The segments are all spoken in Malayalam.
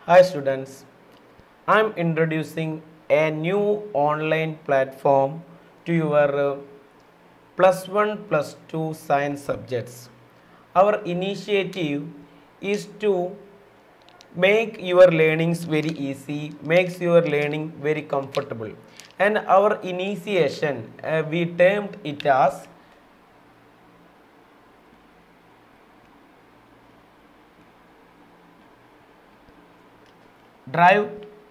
Hi students, I am introducing a new online platform to your uh, plus 1 plus 2 science subjects. Our initiative is to make your learnings very easy, makes your learning very comfortable. And our initiation, uh, we termed it as drive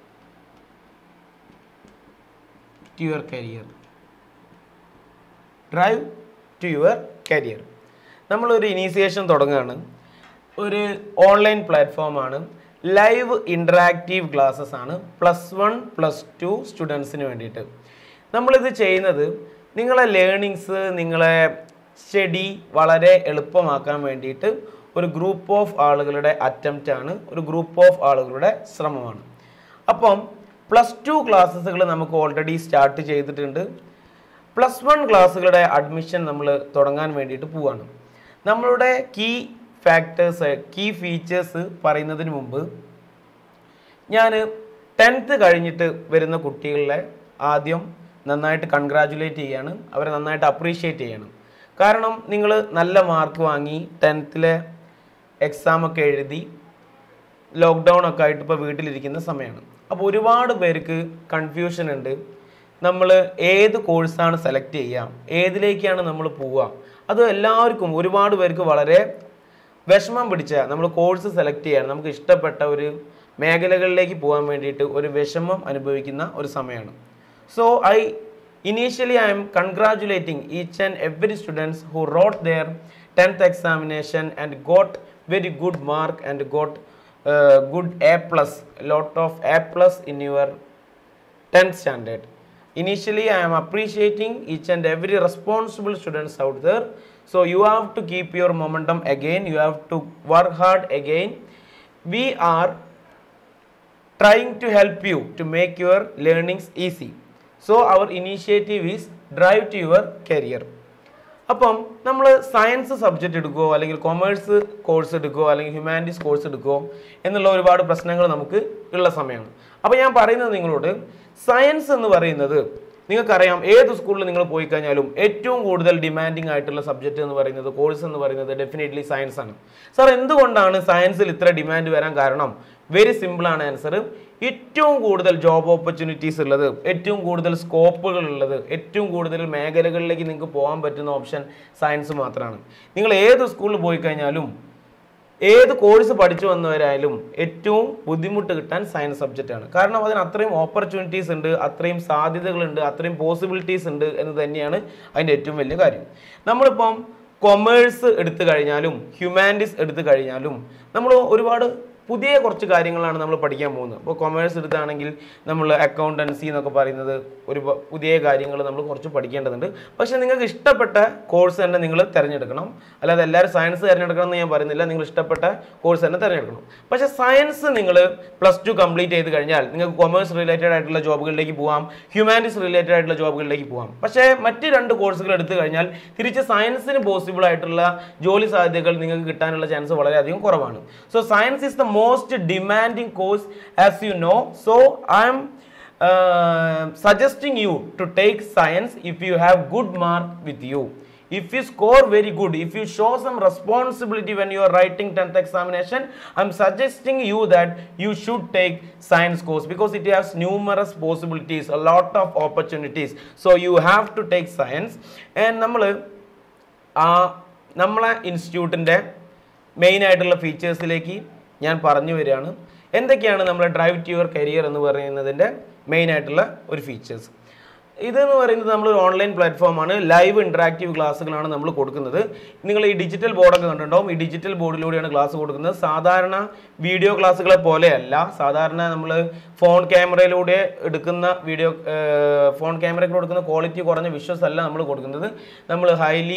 to your career drive to your career നമ്മളൊരു ഇനീസിയേഷൻ തുടങ്ങുകയാണ് ഒരു ഓൺലൈൻ പ്ലാറ്റ്ഫോമാണ് ലൈവ് ഇൻറ്ററാക്റ്റീവ് ക്ലാസ്സസ് ആണ് പ്ലസ് വൺ പ്ലസ് ടു സ്റ്റുഡൻസിന് വേണ്ടിയിട്ട് നമ്മളിത് ചെയ്യുന്നത് നിങ്ങളെ ലേണിങ്സ് നിങ്ങളെ സ്റ്റഡി വളരെ എളുപ്പമാക്കാൻ വേണ്ടിയിട്ട് ഒരു ഗ്രൂപ്പ് ഓഫ് ആളുകളുടെ അറ്റംപ്റ്റ് ആണ് ഒരു ഗ്രൂപ്പ് ഓഫ് ആളുകളുടെ ശ്രമമാണ് അപ്പം പ്ലസ് ടു ക്ലാസ്സസുകൾ നമുക്ക് ഓൾറെഡി സ്റ്റാർട്ട് ചെയ്തിട്ടുണ്ട് പ്ലസ് വൺ ക്ലാസ്സുകളുടെ അഡ്മിഷൻ നമ്മൾ തുടങ്ങാൻ വേണ്ടിയിട്ട് പോവാണ് നമ്മളുടെ കീ ഫാക്ടേഴ്സ് കീ ഫീച്ചേഴ്സ് പറയുന്നതിന് മുമ്പ് ഞാൻ ടെൻത്ത് കഴിഞ്ഞിട്ട് വരുന്ന കുട്ടികളെ ആദ്യം നന്നായിട്ട് കൺഗ്രാജുലേറ്റ് ചെയ്യാണ് അവരെ നന്നായിട്ട് അപ്രീഷിയേറ്റ് ചെയ്യണം കാരണം നിങ്ങൾ നല്ല മാർക്ക് വാങ്ങി ടെൻത്തിലെ എക്സാമൊക്കെ എഴുതി ലോക്ക്ഡൗൺ ഒക്കെ ആയിട്ട് ഇപ്പോൾ വീട്ടിലിരിക്കുന്ന സമയമാണ് അപ്പോൾ ഒരുപാട് പേർക്ക് കൺഫ്യൂഷൻ ഉണ്ട് നമ്മൾ ഏത് കോഴ്സാണ് സെലക്ട് ചെയ്യുക ഏതിലേക്കാണ് നമ്മൾ പോവുക അത് എല്ലാവർക്കും ഒരുപാട് പേർക്ക് വളരെ വിഷമം പിടിച്ച നമ്മൾ കോഴ്സ് സെലക്ട് ചെയ്യാൻ നമുക്ക് ഇഷ്ടപ്പെട്ട ഒരു മേഖലകളിലേക്ക് പോകാൻ വേണ്ടിയിട്ട് ഒരു വിഷമം അനുഭവിക്കുന്ന ഒരു സമയമാണ് so I initially I'm congratulating each and every students who wrote their tenth examination and got very good mark and got good A plus lot of A plus in your 10th standard. Initially, I am appreciating each and every responsible students out there. So you have to keep your momentum again. You have to work hard again. We are trying to help you to make your learnings easy. So our initiative is drive to your career. അപ്പം നമ്മൾ സയൻസ് സബ്ജക്റ്റ് എടുക്കുകയോ അല്ലെങ്കിൽ കൊമേഴ്സ് കോഴ്സ് എടുക്കുകയോ അല്ലെങ്കിൽ ഹ്യൂമാനിറ്റീസ് കോഴ്സ് എടുക്കുകയോ എന്നുള്ള ഒരുപാട് പ്രശ്നങ്ങൾ നമുക്ക് ഉള്ള സമയമാണ് അപ്പോൾ ഞാൻ പറയുന്നത് നിങ്ങളോട് സയൻസ് എന്ന് പറയുന്നത് നിങ്ങൾക്കറിയാം ഏത് സ്കൂളിൽ നിങ്ങൾ പോയി കഴിഞ്ഞാലും ഏറ്റവും കൂടുതൽ ഡിമാൻഡിങ് ആയിട്ടുള്ള സബ്ജക്റ്റ് എന്ന് പറയുന്നത് കോഴ്സ് എന്ന് പറയുന്നത് ഡെഫിനറ്റ്ലി സയൻസ് ആണ് സാർ എന്തുകൊണ്ടാണ് സയൻസിൽ ഇത്ര ഡിമാൻഡ് വരാൻ കാരണം വെരി സിമ്പിൾ ആണ് ആൻസർ ഏറ്റവും കൂടുതൽ ജോബ് ഓപ്പർച്യൂണിറ്റീസ് ഉള്ളത് ഏറ്റവും കൂടുതൽ സ്കോപ്പുകൾ ഉള്ളത് ഏറ്റവും കൂടുതൽ മേഖലകളിലേക്ക് നിങ്ങൾക്ക് പോകാൻ പറ്റുന്ന ഓപ്ഷൻ സയൻസ് മാത്രമാണ് നിങ്ങൾ ഏത് സ്കൂളിൽ പോയി കഴിഞ്ഞാലും ഏത് കോഴ്സ് പഠിച്ചു വന്നവരായാലും ഏറ്റവും ബുദ്ധിമുട്ട് കിട്ടാൻ സയൻസ് സബ്ജക്റ്റ് ആണ് കാരണം അതിന് അത്രയും ഓപ്പർച്യൂണിറ്റീസ് ഉണ്ട് അത്രയും സാധ്യതകളുണ്ട് അത്രയും പോസിബിലിറ്റീസ് ഉണ്ട് എന്ന് തന്നെയാണ് അതിൻ്റെ ഏറ്റവും വലിയ കാര്യം നമ്മളിപ്പം കൊമേഴ്സ് എടുത്തു കഴിഞ്ഞാലും ഹ്യൂമാനിറ്റീസ് എടുത്തു കഴിഞ്ഞാലും നമ്മൾ ഒരുപാട് പുതിയ കുറച്ച് കാര്യങ്ങളാണ് നമ്മൾ പഠിക്കാൻ പോകുന്നത് ഇപ്പോൾ കൊമേഴ്സ് എടുത്താണെങ്കിൽ നമ്മൾ അക്കൗണ്ടൻസി എന്നൊക്കെ പറയുന്നത് ഒരു പ- പുതിയ കാര്യങ്ങൾ നമ്മൾ കുറച്ച് പഠിക്കേണ്ടതുണ്ട് പക്ഷേ നിങ്ങൾക്ക് ഇഷ്ടപ്പെട്ട കോഴ്സ് തന്നെ നിങ്ങൾ തിരഞ്ഞെടുക്കണം അല്ലാതെ എല്ലാവരും സയൻസ് തിരഞ്ഞെടുക്കണം എന്ന് ഞാൻ പറയുന്നില്ല നിങ്ങൾ ഇഷ്ടപ്പെട്ട കോഴ്സ് തന്നെ തിരഞ്ഞെടുക്കണം പക്ഷേ സയൻസ് നിങ്ങൾ പ്ലസ് ടു കംപ്ലീറ്റ് ചെയ്ത് കഴിഞ്ഞാൽ നിങ്ങൾക്ക് കൊമേഴ്സ് റിലേറ്റഡ് ആയിട്ടുള്ള ജോബുകളിലേക്ക് പോകാം ഹ്യൂമാനിറ്റീസ് റിലേറ്റഡ് ആയിട്ടുള്ള ജോബുകളിലേക്ക് പോകാം പക്ഷേ മറ്റ് രണ്ട് കോഴ്സുകൾ എടുത്തു കഴിഞ്ഞാൽ തിരിച്ച് സയൻസിന് പോസിബിൾ ആയിട്ടുള്ള ജോലി സാധ്യതകൾ നിങ്ങൾക്ക് കിട്ടാനുള്ള ചാൻസ് വളരെയധികം കുറവാണ് so science is the most demanding course as you know so I'm suggesting you to take science if you have good mark with you if you score very good if you show some responsibility when you are writing 10th examination i'm suggesting you that you should take science course because it has numerous possibilities a lot of opportunities so you have to take science and നമ്മൾ ആ നമ്മളെ ഇൻസ്റ്റിറ്റ്യൂട്ടിൻ്റെ മെയിൻ ആയിട്ടുള്ള ഫീച്ചേഴ്സിലേക്ക് ഞാൻ പറഞ്ഞു വരികയാണ് എന്തൊക്കെയാണ് നമ്മുടെ ഡ്രൈവ് ടു യുവർ കരിയർ എന്ന് പറയുന്നതിൻ്റെ മെയിൻ ആയിട്ടുള്ള ഒരു ഫീച്ചേഴ്സ് ഇതെന്ന് പറയുന്നത് നമ്മൾ ഓൺലൈൻ പ്ലാറ്റ്ഫോമാണ് ലൈവ് ഇൻറ്ററാക്റ്റീവ് ക്ലാസ്സുകളാണ് നമ്മൾ കൊടുക്കുന്നത് നിങ്ങൾ ഈ ഡിജിറ്റൽ ബോർഡൊക്കെ കണ്ടിട്ടുണ്ടാവും ഈ ഡിജിറ്റൽ ബോർഡിലൂടെയാണ് ക്ലാസ് കൊടുക്കുന്നത് സാധാരണ വീഡിയോ ക്ലാസ്സുകളെ പോലെയല്ല സാധാരണ നമ്മൾ ഫോൺ ക്യാമറയിലൂടെ എടുക്കുന്ന വീഡിയോ ഫോൺ ക്യാമറയിൽ കൊടുക്കുന്ന ക്വാളിറ്റി കുറഞ്ഞ വിഷ്വൽസ് അല്ല നമ്മൾ കൊടുക്കുന്നത് നമ്മൾ ഹൈലി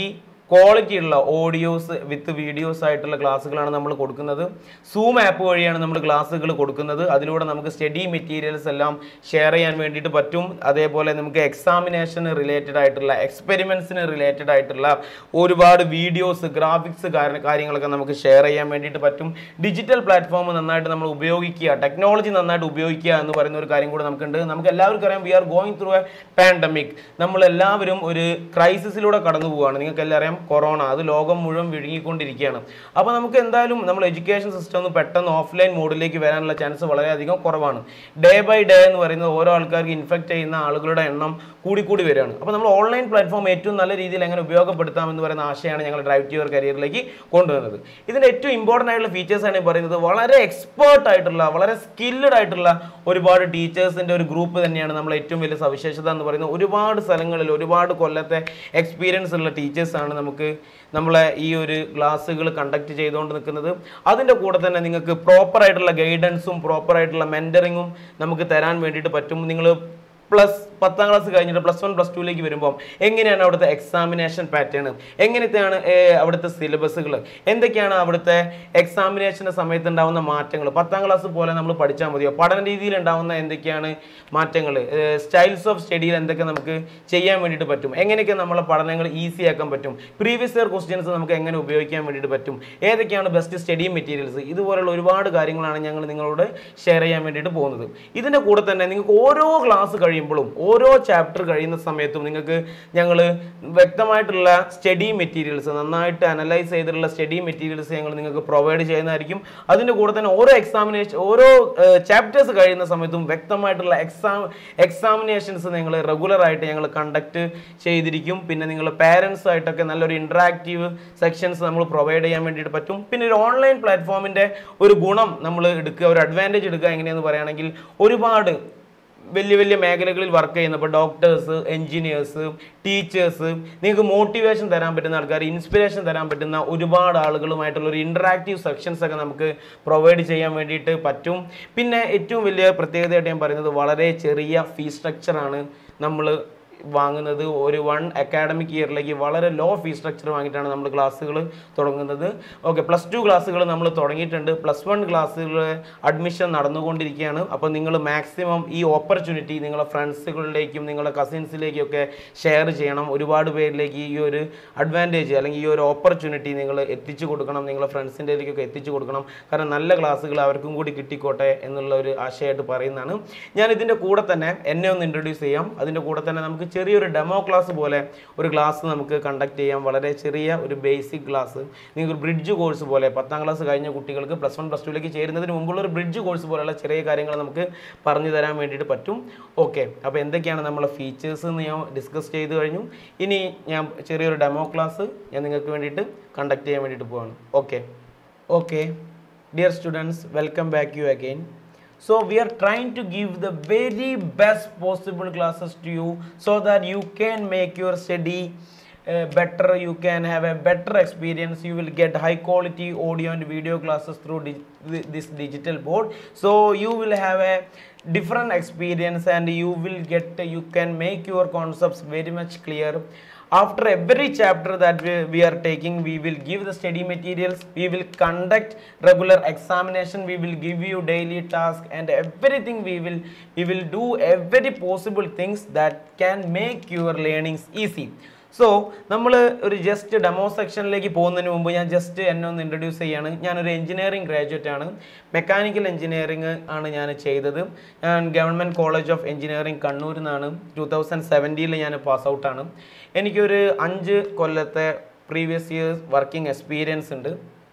ക്വാളിറ്റി ഉള്ള ഓഡിയോസ് വിത്ത് വീഡിയോസ് ആയിട്ടുള്ള ക്ലാസ്സുകളാണ് നമ്മൾ കൊടുക്കുന്നത് സൂം ആപ്പ് വഴിയാണ് നമ്മൾ ക്ലാസ്സുകൾ കൊടുക്കുന്നത് അതിലൂടെ നമുക്ക് സ്റ്റഡി മെറ്റീരിയൽസ് എല്ലാം ഷെയർ ചെയ്യാൻ വേണ്ടിയിട്ട് പറ്റും അതേപോലെ നമുക്ക് എക്സാമിനേഷന് റിലേറ്റഡ് ആയിട്ടുള്ള എക്സ്പെരിമെൻസിന് റിലേറ്റഡ് ആയിട്ടുള്ള ഒരുപാട് വീഡിയോസ് ഗ്രാഫിക്സ് കാര്യങ്ങളൊക്കെ നമുക്ക് ഷെയർ ചെയ്യാൻ വേണ്ടിയിട്ട് പറ്റും ഡിജിറ്റൽ പ്ലാറ്റ്ഫോം നന്നായിട്ട് നമ്മൾ ഉപയോഗിക്കുക ടെക്നോളജി നന്നായിട്ട് ഉപയോഗിക്കുക എന്ന് പറയുന്ന ഒരു കാര്യം കൂടെ നമുക്കുണ്ട് നമുക്ക് എല്ലാവർക്കും അറിയാം we are going through a pandemic നമ്മൾ എല്ലാവരും ഒരു ക്രൈസിസിലൂടെ കടന്നു പോവുകയാണ് നിങ്ങൾക്ക് എല്ലാം അറിയാം കൊറോണ അത് ലോകം മുഴുവൻ വിഴുങ്ങിക്കൊണ്ടിരിക്കുകയാണ് അപ്പോൾ നമുക്ക് എന്തായാലും നമ്മൾ എഡ്യൂക്കേഷൻ സിസ്റ്റം ഒന്ന് പെട്ടെന്ന് ഓഫ്ലൈൻ മോഡിലേക്ക് വരാനുള്ള ചാൻസ് വളരെയധികം കുറവാണ് ഡേ ബൈ ഡേ എന്ന് പറയുന്നത് ഓരോ ആൾക്കാർക്ക് ഇൻഫെക്റ്റ് ചെയ്യുന്ന ആളുകളുടെ എണ്ണം കൂടിക്കൂടി വരികയാണ് അപ്പോൾ നമ്മൾ ഓൺലൈൻ പ്ലാറ്റ്ഫോം ഏറ്റവും നല്ല രീതിയിൽ എങ്ങനെ ഉപയോഗപ്പെടുത്താം എന്ന് പറയുന്ന ആശയമാണ് ഞങ്ങൾ ഡ്രൈവ് ടു യുവർ കരിയറിലേക്ക് കൊണ്ടുവന്നത് ഇതിൻ്റെ ഏറ്റവും ഇമ്പോർട്ടൻ്റ് ആയിട്ടുള്ള ഫീച്ചേഴ്സ് ആണ് ഈ പറയുന്നത് വളരെ എക്സ്പേർട്ട് ആയിട്ടുള്ള വളരെ സ്കില്ലഡ് ആയിട്ടുള്ള ഒരുപാട് ടീച്ചേഴ്സിൻ്റെ ഒരു ഗ്രൂപ്പ് തന്നെയാണ് നമ്മൾ ഏറ്റവും വലിയ സവിശേഷത എന്ന് പറയുന്നത് ഒരുപാട് സ്ഥലങ്ങളിൽ ഒരുപാട് കൊല്ലത്തെ എക്സ്പീരിയൻസ് ഉള്ള ടീച്ചേഴ്സാണ് നമുക്ക് നമ്മളെ ഈ ഒരു ക്ലാസ്സുകൾ കണ്ടക്ട് ചെയ്തുകൊണ്ട് നിൽക്കുന്നത് അതിൻ്റെ കൂടെ തന്നെ നിങ്ങൾക്ക് പ്രോപ്പർ ആയിട്ടുള്ള ഗൈഡൻസും പ്രോപ്പർ ആയിട്ടുള്ള മെൻറ്ററിങ്ങും നമുക്ക് തരാൻ വേണ്ടിയിട്ട് പറ്റും നിങ്ങൾ പ്ലസ് പത്താം ക്ലാസ് കഴിഞ്ഞിട്ട് പ്ലസ് വൺ പ്ലസ് ടുവിലേക്ക് വരുമ്പോൾ എങ്ങനെയാണ് അവിടുത്തെ എക്സാമിനേഷൻ പാറ്റേൺ എങ്ങനത്തെയാണ് ഏർ, അവിടുത്തെ സിലബസുകൾ എന്തൊക്കെയാണ് അവിടുത്തെ എക്സാമിനേഷൻ്റെ സമയത്ത് ഉണ്ടാവുന്ന മാറ്റങ്ങൾ പത്താം ക്ലാസ് പോലെ നമ്മൾ പഠിച്ചാൽ മതിയോ പഠന രീതിയിൽ ഉണ്ടാവുന്ന എന്തൊക്കെയാണ് മാറ്റങ്ങൾ സ്റ്റൈൽസ് ഓഫ് സ്റ്റഡിയിൽ എന്തൊക്കെ നമുക്ക് ചെയ്യാൻ വേണ്ടിയിട്ട് പറ്റും എങ്ങനെയൊക്കെ നമ്മളെ പഠനങ്ങൾ ഈസി ആക്കാൻ പറ്റും പ്രീവിയസ് ഇയർ ക്വസ്റ്റ്യൻസ് നമുക്ക് എങ്ങനെ ഉപയോഗിക്കാൻ വേണ്ടിയിട്ട് പറ്റും ഏതൊക്കെയാണ് ബെസ്റ്റ് സ്റ്റഡി മെറ്റീരിയൽസ് ഇതുപോലുള്ള ഒരുപാട് കാര്യങ്ങളാണ് ഞങ്ങൾ നിങ്ങളോട് ഷെയർ ചെയ്യാൻ വേണ്ടിയിട്ട് പോകുന്നത് ഇതിൻ്റെ കൂടെ തന്നെ നിങ്ങൾക്ക് ഓരോ ക്ലാസ് കഴിയുമ്പോഴും ഓരോ ചാപ്റ്റർ കഴിയുന്ന സമയത്തും നിങ്ങൾക്ക് ഞങ്ങൾ വ്യക്തമായിട്ടുള്ള സ്റ്റഡി മെറ്റീരിയൽസ് നന്നായിട്ട് അനലൈസ് ചെയ്തിട്ടുള്ള സ്റ്റഡി മെറ്റീരിയൽസ് ഞങ്ങൾ നിങ്ങൾക്ക് പ്രൊവൈഡ് ചെയ്യുന്നതായിരിക്കും അതിൻ്റെ കൂടെ തന്നെ ഓരോ എക്സാമിനേഷൻ ഓരോ ചാപ്റ്റേഴ്സ് കഴിയുന്ന സമയത്തും വ്യക്തമായിട്ടുള്ള എക്സാം എക്സാമിനേഷൻസ് നിങ്ങൾ റെഗുലർ ആയിട്ട് ഞങ്ങൾ കണ്ടക്ട് ചെയ്തിരിക്കും പിന്നെ നിങ്ങൾ പാരൻസ് ആയിട്ടൊക്കെ നല്ലൊരു ഇൻട്രാക്റ്റീവ് സെക്ഷൻസ് നമ്മൾ പ്രൊവൈഡ് ചെയ്യാൻ വേണ്ടിയിട്ട് പറ്റും പിന്നെ ഒരു ഓൺലൈൻ പ്ലാറ്റ്ഫോമിൻ്റെ ഒരു ഗുണം നമ്മൾ എടുക്കുക ഒരു അഡ്വാൻറ്റേജ് എടുക്കുക എങ്ങനെയെന്ന് പറയുകയാണെങ്കിൽ ഒരുപാട് വലിയ വലിയ മേഖലകളിൽ വർക്ക് ചെയ്യുന്ന ഇപ്പോൾ ഡോക്ടേഴ്സ് എൻജിനീയേഴ്സ് ടീച്ചേഴ്സ് നിങ്ങൾക്ക് മോട്ടിവേഷൻ തരാൻ പറ്റുന്ന ആൾക്കാർ ഇൻസ്പിറേഷൻ തരാൻ പറ്റുന്ന ഒരുപാട് ആളുകളുമായിട്ടുള്ള ഒരു ഇൻട്രാക്റ്റീവ് സെക്ഷൻസ് ഒക്കെ നമുക്ക് പ്രൊവൈഡ് ചെയ്യാൻ വേണ്ടിയിട്ട് പറ്റും പിന്നെ ഏറ്റവും വലിയ പ്രത്യേകതയായിട്ട് ഞാൻ പറയുന്നത് വളരെ ചെറിയ ഫീ സ്ട്രക്ചറാണ് നമ്മൾ വാങ്ങുന്നത് ഒരു വൺ അക്കാഡമിക് ഇയറിലേക്ക് വളരെ ലോ ഫീ സ്ട്രക്ചർ വാങ്ങിയിട്ടാണ് നമ്മൾ ക്ലാസ്സുകൾ തുടങ്ങുന്നത് ഓക്കെ പ്ലസ് ടു ക്ലാസ്സുകൾ നമ്മൾ തുടങ്ങിയിട്ടുണ്ട് പ്ലസ് വൺ ക്ലാസ്സുകൾ അഡ്മിഷൻ നടന്നുകൊണ്ടിരിക്കുകയാണ് അപ്പോൾ നിങ്ങൾ മാക്സിമം ഈ ഓപ്പർച്യൂണിറ്റി നിങ്ങളെ ഫ്രണ്ട്സുകളിലേക്കും നിങ്ങളുടെ കസിൻസിലേക്കും ഒക്കെ ഷെയർ ചെയ്യണം ഒരുപാട് പേരിലേക്ക് ഈ ഒരു അഡ്വാൻറ്റേജ് അല്ലെങ്കിൽ ഈ ഒരു ഓപ്പർച്യൂണിറ്റി നിങ്ങൾ എത്തിച്ചു കൊടുക്കണം നിങ്ങളെ ഫ്രണ്ട്സിൻ്റെയിലേക്കൊക്കെ എത്തിച്ചു കൊടുക്കണം കാരണം നല്ല ക്ലാസ്സുകൾ അവർക്കും കൂടി കിട്ടിക്കോട്ടെ എന്നുള്ള ഒരു ആശയമായിട്ട് പറയുന്നതാണ് ഞാൻ ഇതിൻ്റെ കൂടെ തന്നെ എന്നെ ഒന്ന് ഇൻട്രൊഡ്യൂസ് ചെയ്യാം അതിൻ്റെ കൂടെ തന്നെ നമുക്ക് ചെറിയൊരു ഡെമോ ക്ലാസ് പോലെ ഒരു ക്ലാസ് നമുക്ക് കണ്ടക്ട് ചെയ്യാം വളരെ ചെറിയ ഒരു ബേസിക് ക്ലാസ് നിങ്ങൾക്ക് ബ്രിഡ്ജ് കോഴ്സ് പോലെ പത്താം ക്ലാസ് കഴിഞ്ഞ കുട്ടികൾക്ക് പ്ലസ് വൺ പ്ലസ് ടുവിലേക്ക് ചേരുന്നതിന് മുമ്പുള്ള ഒരു ബ്രിഡ്ജ് കോഴ്സ് പോലെയുള്ള ചെറിയ കാര്യങ്ങൾ നമുക്ക് പറഞ്ഞു തരാൻ വേണ്ടിയിട്ട് പറ്റും ഓക്കെ അപ്പോൾ എന്തൊക്കെയാണ് നമ്മളെ ഫീച്ചേഴ്സ് എന്ന് ഞാൻ ഡിസ്കസ് ചെയ്ത് കഴിഞ്ഞു ഇനി ഞാൻ ചെറിയൊരു ഡെമോ ക്ലാസ് ഞാൻ നിങ്ങൾക്ക് വേണ്ടിയിട്ട് കണ്ടക്ട് ചെയ്യാൻ വേണ്ടിയിട്ട് പോവാണ് okay okay dear students welcome back you again so we are trying to give the very best possible classes to you so that you can make your study uh, better you can have a better experience you will get high quality audio and video classes through di- thi- this digital board so you will have a different experience and you will get you can make your concepts very much clear after every chapter that we, we are taking we will give the study materials we will conduct regular examination we will give you daily task and everything we will we will do every possible things that can make your learnings easy so നമ്മൾ ഒരു ജസ്റ്റ് ഡെമോ സെക്ഷനിലേക്ക് പോകുന്നതിന് മുമ്പ് ഞാൻ ജസ്റ്റ് എന്നെ ഒന്ന് ഇൻട്രൊഡ്യൂസ് ചെയ്യാണ് ഞാനൊരു എഞ്ചിനീയറിംഗ് ഗ്രാജുവേറ്റ് ആണ് മെക്കാനിക്കൽ എഞ്ചിനീയറിംഗ് ആണ് ഞാൻ ചെയ്തത് ഞാൻ ഗവൺമെൻറ് കോളേജ് ഓഫ് എഞ്ചിനീയറിംഗ് കണ്ണൂരിൽ നിന്നാണ് ടു തൗസൻഡ് സെവൻറ്റീനിൽ ഞാൻ പാസ് ഔട്ടാണ് എനിക്കൊരു അഞ്ച് കൊല്ലത്തെ പ്രീവിയസ് ഇയേഴ്സ് വർക്കിംഗ് എക്സ്പീരിയൻസ് ഉണ്ട്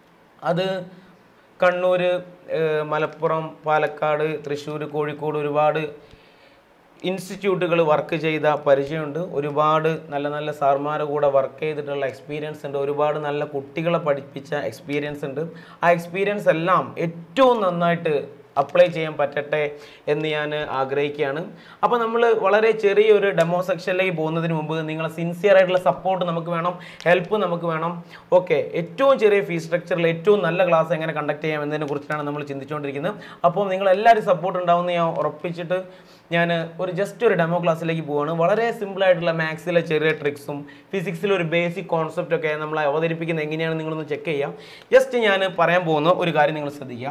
അത് കണ്ണൂർ മലപ്പുറം പാലക്കാട് തൃശ്ശൂർ കോഴിക്കോട് ഒരുപാട് ഇൻസ്റ്റിറ്റ്യൂട്ടുകൾ വർക്ക് ചെയ്ത പരിചയമുണ്ട് ഒരുപാട് നല്ല നല്ല സാർമാരുടെ കൂടെ വർക്ക് ചെയ്തിട്ടുള്ള എക്സ്പീരിയൻസ് ഉണ്ട് ഒരുപാട് നല്ല കുട്ടികളെ പഠിപ്പിച്ച എക്സ്പീരിയൻസ് ഉണ്ട് ആ എക്സ്പീരിയൻസ് എല്ലാം ഏറ്റവും നന്നായിട്ട് അപ്ലൈ ചെയ്യാൻ പറ്റട്ടെ എന്ന് ഞാൻ ആഗ്രഹിക്കുകയാണ് അപ്പോൾ നമ്മൾ വളരെ ചെറിയൊരു ഡെമോ സെക്ഷനിലേക്ക് പോകുന്നതിന് മുമ്പ് നിങ്ങളെ സിൻസിയർ ആയിട്ടുള്ള സപ്പോർട്ട് നമുക്ക് വേണം ഹെൽപ്പ് നമുക്ക് വേണം ഓക്കെ ഏറ്റവും ചെറിയ ഫീസ് സ്ട്രക്ചറിൽ ഏറ്റവും നല്ല ക്ലാസ് എങ്ങനെ കണ്ടക്ട് ചെയ്യാം എന്നതിനെ കുറിച്ചിട്ടാണ് നമ്മൾ ചിന്തിച്ചുകൊണ്ടിരിക്കുന്നത് അപ്പോൾ നിങ്ങൾ എല്ലാവരും സപ്പോർട്ട് ഉണ്ടാവുമെന്ന് ഞാൻ ഉറപ്പിച്ചിട്ട് ഞാൻ ഒരു ജസ്റ്റ് ഒരു ഡെമോ ക്ലാസ്സിലേക്ക് പോവാണ് വളരെ സിമ്പിൾ ആയിട്ടുള്ള മാത്സിലെ ചെറിയ ട്രിക്സും ഫിസിക്സിലെ ഒരു ബേസിക് കോൺസെപ്റ്റ് ഒക്കെ നമ്മൾ അവതരിപ്പിക്കുന്നത് എങ്ങനെയാണ് നിങ്ങളൊന്ന് ചെക്ക് ചെയ്യാം ജസ്റ്റ് ഞാൻ പറയാൻ പോകുന്ന ഒരു കാര്യം നിങ്ങൾ ശ്രദ്ധിക്കുക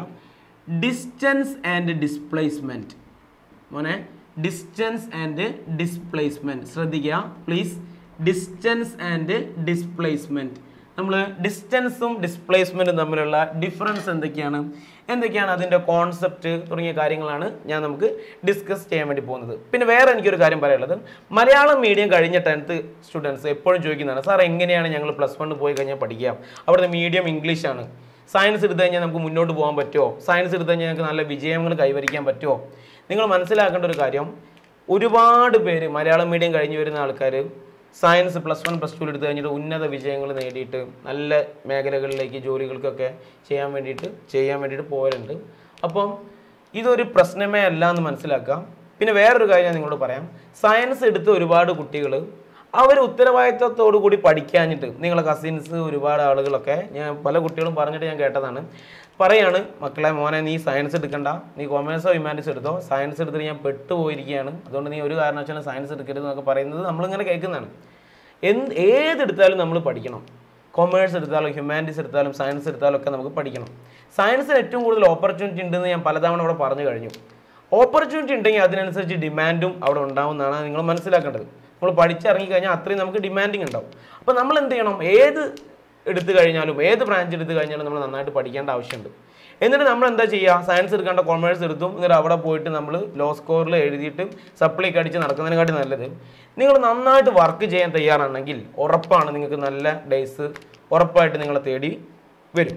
ഡിസ്റ്റൻസ് ആൻഡ് ഡിസ്പ്ലേസ്മെൻറ്റ് മോനെ ഡിസ്റ്റൻസ് ആൻഡ് ഡിസ്പ്ലേസ്മെൻറ്റ് ശ്രദ്ധിക്കുക പ്ലീസ് ഡിസ്റ്റൻസ് ആൻഡ് ഡിസ്പ്ലേസ്മെൻറ്റ് നമ്മൾ ഡിസ്റ്റൻസും ഡിസ്പ്ലേസ്മെൻറ്റും തമ്മിലുള്ള ഡിഫറൻസ് എന്തൊക്കെയാണ് എന്തൊക്കെയാണ് അതിൻ്റെ കോൺസെപ്റ്റ് തുടങ്ങിയ കാര്യങ്ങളാണ് ഞാൻ നമുക്ക് ഡിസ്കസ് ചെയ്യാൻ വേണ്ടി പോകുന്നത് പിന്നെ വേറെ എനിക്കൊരു കാര്യം പറയാനുള്ളത് മലയാളം മീഡിയം കഴിഞ്ഞ ടെൻത്ത് സ്റ്റുഡൻസ് എപ്പോഴും ചോദിക്കുന്നതാണ് സാർ എങ്ങനെയാണ് ഞങ്ങൾ പ്ലസ് വൺ പോയി കഴിഞ്ഞാൽ പഠിക്കുക അവിടുത്തെ മീഡിയം ഇംഗ്ലീഷാണ് സയൻസ് എടുത്തു കഴിഞ്ഞാൽ നമുക്ക് മുന്നോട്ട് പോകാൻ പറ്റുമോ സയൻസ് എടുത്തു കഴിഞ്ഞാൽ ഞങ്ങൾക്ക് നല്ല വിജയങ്ങൾ കൈവരിക്കാൻ പറ്റുമോ നിങ്ങൾ മനസ്സിലാക്കേണ്ട ഒരു കാര്യം ഒരുപാട് പേര് മലയാളം മീഡിയം കഴിഞ്ഞ് വരുന്ന ആൾക്കാർ science plus one plus two എടുത്ത് കഴിഞ്ഞിട്ട് ഉന്നത വിജയങ്ങൾ നേടിയിട്ട് നല്ല മേഖലകളിലേക്ക് ജോലികൾക്കൊക്കെ ചെയ്യാൻ വേണ്ടിയിട്ട് ചെയ്യാൻ വേണ്ടിയിട്ട് പോരുന്നുണ്ട് അപ്പം ഇതൊരു പ്രശ്നമേ അല്ല എന്ന് മനസ്സിലാക്കാം പിന്നെ വേറൊരു കാര്യം ഞാൻ നിങ്ങളോട് പറയാം സയൻസ് എടുത്ത ഒരുപാട് കുട്ടികൾ അവർ ഉത്തരവാദിത്തത്തോടു കൂടി പഠിക്കാഞ്ഞിട്ട് നിങ്ങളെ കസിൻസ് ഒരുപാട് ആളുകളൊക്കെ ഞാൻ പല കുട്ടികളും പറഞ്ഞിട്ട് ഞാൻ കേട്ടതാണ് പറയാണ് മക്കളെ മോനെ നീ സയൻസ് എടുക്കണ്ട നീ കൊമേഴ്സോ ഹ്യൂമാനിറ്റീസ് എടുത്തോ സയൻസ് എടുത്തിട്ട് ഞാൻ പെട്ടുപോയിരിക്കുകയാണ് അതുകൊണ്ട് നീ ഒരു കാരണവശാലും സയൻസ് എടുക്കരുത് എന്നൊക്കെ പറയുന്നത് നമ്മളിങ്ങനെ കേൾക്കുന്നതാണ് എന്ത് ഏതെടുത്താലും നമ്മൾ പഠിക്കണം കൊമേഴ്സ് എടുത്താലും ഹ്യൂമാനിറ്റീസ് എടുത്താലും സയൻസ് എടുത്താലും ഒക്കെ നമുക്ക് പഠിക്കണം സയൻസിന് ഏറ്റവും കൂടുതൽ ഓപ്പർച്യൂണിറ്റി ഉണ്ടെന്ന് ഞാൻ പലതവണ അവിടെ പറഞ്ഞു കഴിഞ്ഞു ഓപ്പർച്യൂണിറ്റി ഉണ്ടെങ്കിൽ അതിനനുസരിച്ച് ഡിമാൻഡും അവിടെ ഉണ്ടാവുമെന്നാണ് നിങ്ങൾ മനസ്സിലാക്കേണ്ടത് നമ്മൾ പഠിച്ചിറങ്ങി കഴിഞ്ഞാൽ അത്രയും നമുക്ക് ഡിമാൻഡിങ് ഉണ്ടാവും അപ്പോൾ നമ്മൾ എന്ത് ചെയ്യണം ഏത് എടുത്തു കഴിഞ്ഞാലും ഏത് ബ്രാഞ്ച് എടുത്തു കഴിഞ്ഞാലും നമ്മൾ നന്നായിട്ട് പഠിക്കേണ്ട ആവശ്യമുണ്ട് എന്നിട്ട് നമ്മൾ എന്താ ചെയ്യുക സയൻസ് എടുക്കേണ്ട കൊമേഴ്സ് എടുത്തും എന്നിട്ട് അവിടെ പോയിട്ട് നമ്മൾ ലോ സ്കോറിൽ എഴുതിയിട്ട് സപ്ലിക്ക് അടിച്ച് നടക്കുന്നതിനെക്കാട്ടി നല്ലത് നിങ്ങൾ നന്നായിട്ട് വർക്ക് ചെയ്യാൻ തയ്യാറാണെങ്കിൽ ഉറപ്പാണ് നിങ്ങൾക്ക് നല്ല ഡേയ്സ് ഉറപ്പായിട്ട് നിങ്ങളെ തേടി വരും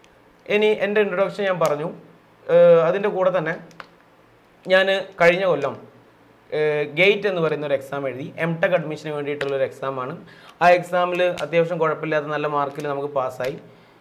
ഇനി എൻ്റെ ഇൻട്രൊഡക്ഷൻ ഞാൻ പറഞ്ഞു അതിൻ്റെ കൂടെ തന്നെ ഞാൻ കഴിഞ്ഞ കൊല്ലം ഗേറ്റ് എന്ന് പറയുന്ന ഒരു എക്സാം എഴുതി എം ടെക് അഡ്മിഷന് വേണ്ടിയിട്ടുള്ള ഒരു എക്സാമാണ് ആ എക്സാമിൽ അത്യാവശ്യം കുഴപ്പമില്ലാത്ത നല്ല മാർക്കിൽ നമുക്ക് പാസ്സായി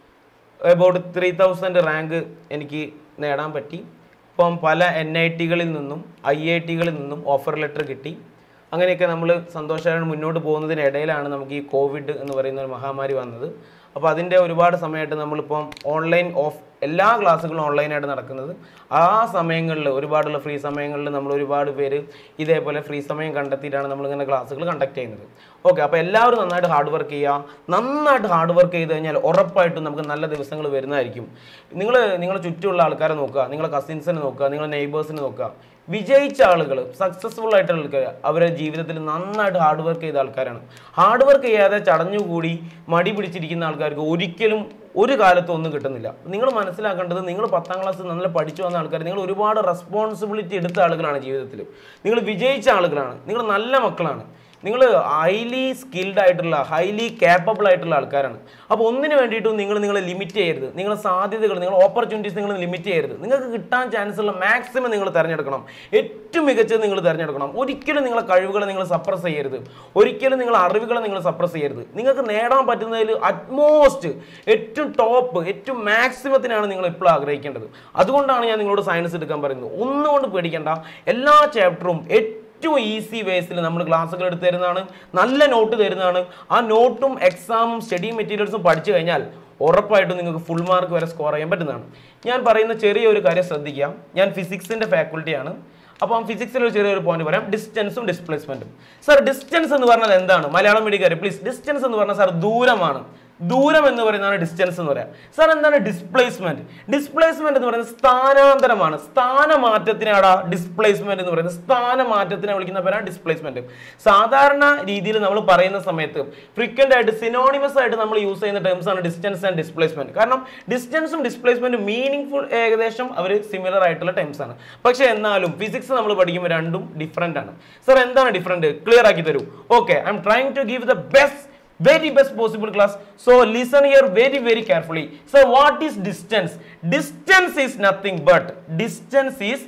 എബൌട്ട് ത്രീ തൗസൻഡ് റാങ്ക് എനിക്ക് നേടാൻ പറ്റി ഇപ്പം പല എൻ ഐ ടികളിൽ നിന്നും ഐ ഐ ടികളിൽ നിന്നും ഓഫർ ലെറ്റർ കിട്ടി അങ്ങനെയൊക്കെ നമ്മൾ സന്തോഷമായിട്ട് മുന്നോട്ട് പോകുന്നതിനിടയിലാണ് നമുക്ക് ഈ കോവിഡ് എന്ന് പറയുന്ന ഒരു മഹാമാരി വന്നത് അപ്പോൾ അതിൻ്റെ ഒരുപാട് സമയമായിട്ട് നമ്മളിപ്പം ഓൺലൈൻ ഓഫ് എല്ലാ ക്ലാസ്സുകളും ഓൺലൈനായിട്ട് നടക്കുന്നത് ആ സമയങ്ങളിൽ ഒരുപാടുള്ള ഫ്രീ സമയങ്ങളിൽ നമ്മൾ ഒരുപാട് പേര് ഇതേപോലെ ഫ്രീ സമയം കണ്ടെത്തിയിട്ടാണ് നമ്മളിങ്ങനെ ക്ലാസ്സുകൾ കണ്ടക്ട് ചെയ്യുന്നത് ഓക്കെ അപ്പോൾ എല്ലാവരും നന്നായിട്ട് ഹാർഡ് വർക്ക് ചെയ്യുക നന്നായിട്ട് ഹാർഡ് വർക്ക് ചെയ്ത് കഴിഞ്ഞാൽ ഉറപ്പായിട്ടും നമുക്ക് നല്ല ദിവസങ്ങൾ വരുന്നതായിരിക്കും നിങ്ങൾ നിങ്ങളുടെ ചുറ്റുമുള്ള ആൾക്കാരെ നോക്കുക നിങ്ങളുടെ കസിൻസിനെ നോക്കുക നിങ്ങളുടെ നെയ്ബേഴ്സിനെ നോക്കുക വിജയിച്ച ആളുകൾ സക്സസ്ഫുൾ ആയിട്ടുള്ള ആൾക്കാർ അവരുടെ ജീവിതത്തിൽ നന്നായിട്ട് ഹാർഡ് വർക്ക് ചെയ്ത ആൾക്കാരാണ് ഹാർഡ് വർക്ക് ചെയ്യാതെ ചടഞ്ഞുകൂടി മടി പിടിച്ചിരിക്കുന്ന ആൾക്കാർക്ക് ഒരിക്കലും ഒരു കാലത്തും ഒന്നും കിട്ടുന്നില്ല നിങ്ങൾ മനസ്സിലാക്കേണ്ടത് നിങ്ങൾ പത്താം ക്ലാസ് നല്ല പഠിച്ചു വന്ന ആൾക്കാർ നിങ്ങൾ ഒരുപാട് റെസ്പോൺസിബിലിറ്റി എടുത്ത ആളുകളാണ് ജീവിതത്തിൽ നിങ്ങൾ വിജയിച്ച ആളുകളാണ് നിങ്ങൾ നല്ല മക്കളാണ് നിങ്ങൾ ഹൈലി സ്കിൽഡ് ആയിട്ടുള്ള ഹൈലി കേപ്പബിൾ ആയിട്ടുള്ള ആൾക്കാരാണ് അപ്പോൾ ഒന്നിനു വേണ്ടിയിട്ടും നിങ്ങൾ നിങ്ങളെ ലിമിറ്റ് ചെയ്യരുത് നിങ്ങളുടെ സാധ്യതകൾ നിങ്ങൾ ഓപ്പർച്യൂണിറ്റീസ് നിങ്ങൾ ലിമിറ്റ് ചെയ്യരുത് നിങ്ങൾക്ക് കിട്ടാൻ ചാൻസ് ഉള്ള മാക്സിമം നിങ്ങൾ തിരഞ്ഞെടുക്കണം ഏറ്റവും മികച്ചത് നിങ്ങൾ തിരഞ്ഞെടുക്കണം ഒരിക്കലും നിങ്ങളെ കഴിവുകളെ നിങ്ങൾ സപ്രസ് ചെയ്യരുത് ഒരിക്കലും നിങ്ങളെ അറിവുകളെ നിങ്ങൾ സപ്രസ് ചെയ്യരുത് നിങ്ങൾക്ക് നേടാൻ പറ്റുന്നതിൽ അറ്റ്മോസ്റ്റ് ഏറ്റവും ടോപ്പ് ഏറ്റവും മാക്സിമത്തിനാണ് നിങ്ങൾ ഇപ്പോൾ ആഗ്രഹിക്കേണ്ടത് അതുകൊണ്ടാണ് ഞാൻ നിങ്ങളോട് സയൻസ് എടുക്കാൻ പറയുന്നത് ഒന്നുകൊണ്ട് പേടിക്കേണ്ട എല്ലാ ചാപ്റ്ററും ഏറ്റവും ഈസി വേസിൽ നമ്മൾ ക്ലാസ്സുകൾ എടുത്ത് തരുന്നതാണ് നല്ല നോട്ട് തരുന്നതാണ് ആ നോട്ടും എക്സാമും സ്റ്റഡി മെറ്റീരിയൽസും പഠിച്ചു കഴിഞ്ഞാൽ ഉറപ്പായിട്ടും നിങ്ങൾക്ക് ഫുൾ മാർക്ക് വരെ സ്കോർ ചെയ്യാൻ പറ്റുന്നതാണ് ഞാൻ പറയുന്ന ചെറിയൊരു കാര്യം ശ്രദ്ധിക്കാം ഞാൻ ഫിസിക്സിൻ്റെ ഫാക്കൾട്ടിയാണ് അപ്പം ഫിസിക്സിൽ ഒരു ചെറിയൊരു പോയിന്റ് പറയാം ഡിസ്റ്റൻസും ഡിസ്പ്ലേസ്മെന്റും സാർ ഡിസ്റ്റൻസ് എന്ന് പറഞ്ഞാൽ എന്താണ് മലയാളം മീഡിയക്കാർ പ്ലീസ് ഡിസ്റ്റൻസ് എന്ന് പറഞ്ഞാൽ സാർ ദൂരമാണ് ദൂരം എന്ന് പറയുന്നതാണ് ഡിസ്റ്റൻസ് എന്ന് പറയാം സാർ എന്താണ് ഡിസ്പ്ലേസ്മെന്റ് ഡിസ്പ്ലേസ്മെന്റ് എന്ന് പറയുന്നത് സ്ഥാനാന്തരമാണ് സ്ഥാനമാറ്റത്തിനാണ് ഡിസ്പ്ലേസ്മെന്റ് എന്ന് പറയുന്നത് സ്ഥാനമാറ്റത്തിനെ വിളിക്കുന്ന പേരാണ് ഡിസ്പ്ലേസ്മെന്റ് സാധാരണ രീതിയിൽ നമ്മൾ പറയുന്ന സമയത്ത് ഫ്രീക്വന്റ് ആയിട്ട് സിനോണിമസ് ആയിട്ട് നമ്മൾ യൂസ് ചെയ്യുന്ന ടേംസ് ആണ് ഡിസ്റ്റൻസ് ആൻഡ് ഡിസ്പ്ലേസ്മെന്റ് കാരണം ഡിസ്റ്റൻസും ഡിസ്പ്ലേസ്മെന്റും മീനിങ് ഫുൾ ഏകദേശം അവർ സിമിലർ ആയിട്ടുള്ള ടേംസ് ആണ് പക്ഷേ എന്നാലും ഫിസിക്സ് നമ്മൾ പഠിക്കുമ്പോൾ രണ്ടും ഡിഫറെന്റ് ആണ് സാർ എന്താണ് ഡിഫറെന്റ് ക്ലിയർ ആക്കി തരൂ okay I'm trying to give the best very best possible class so listen here very very carefully so what is distance distance is nothing but distance is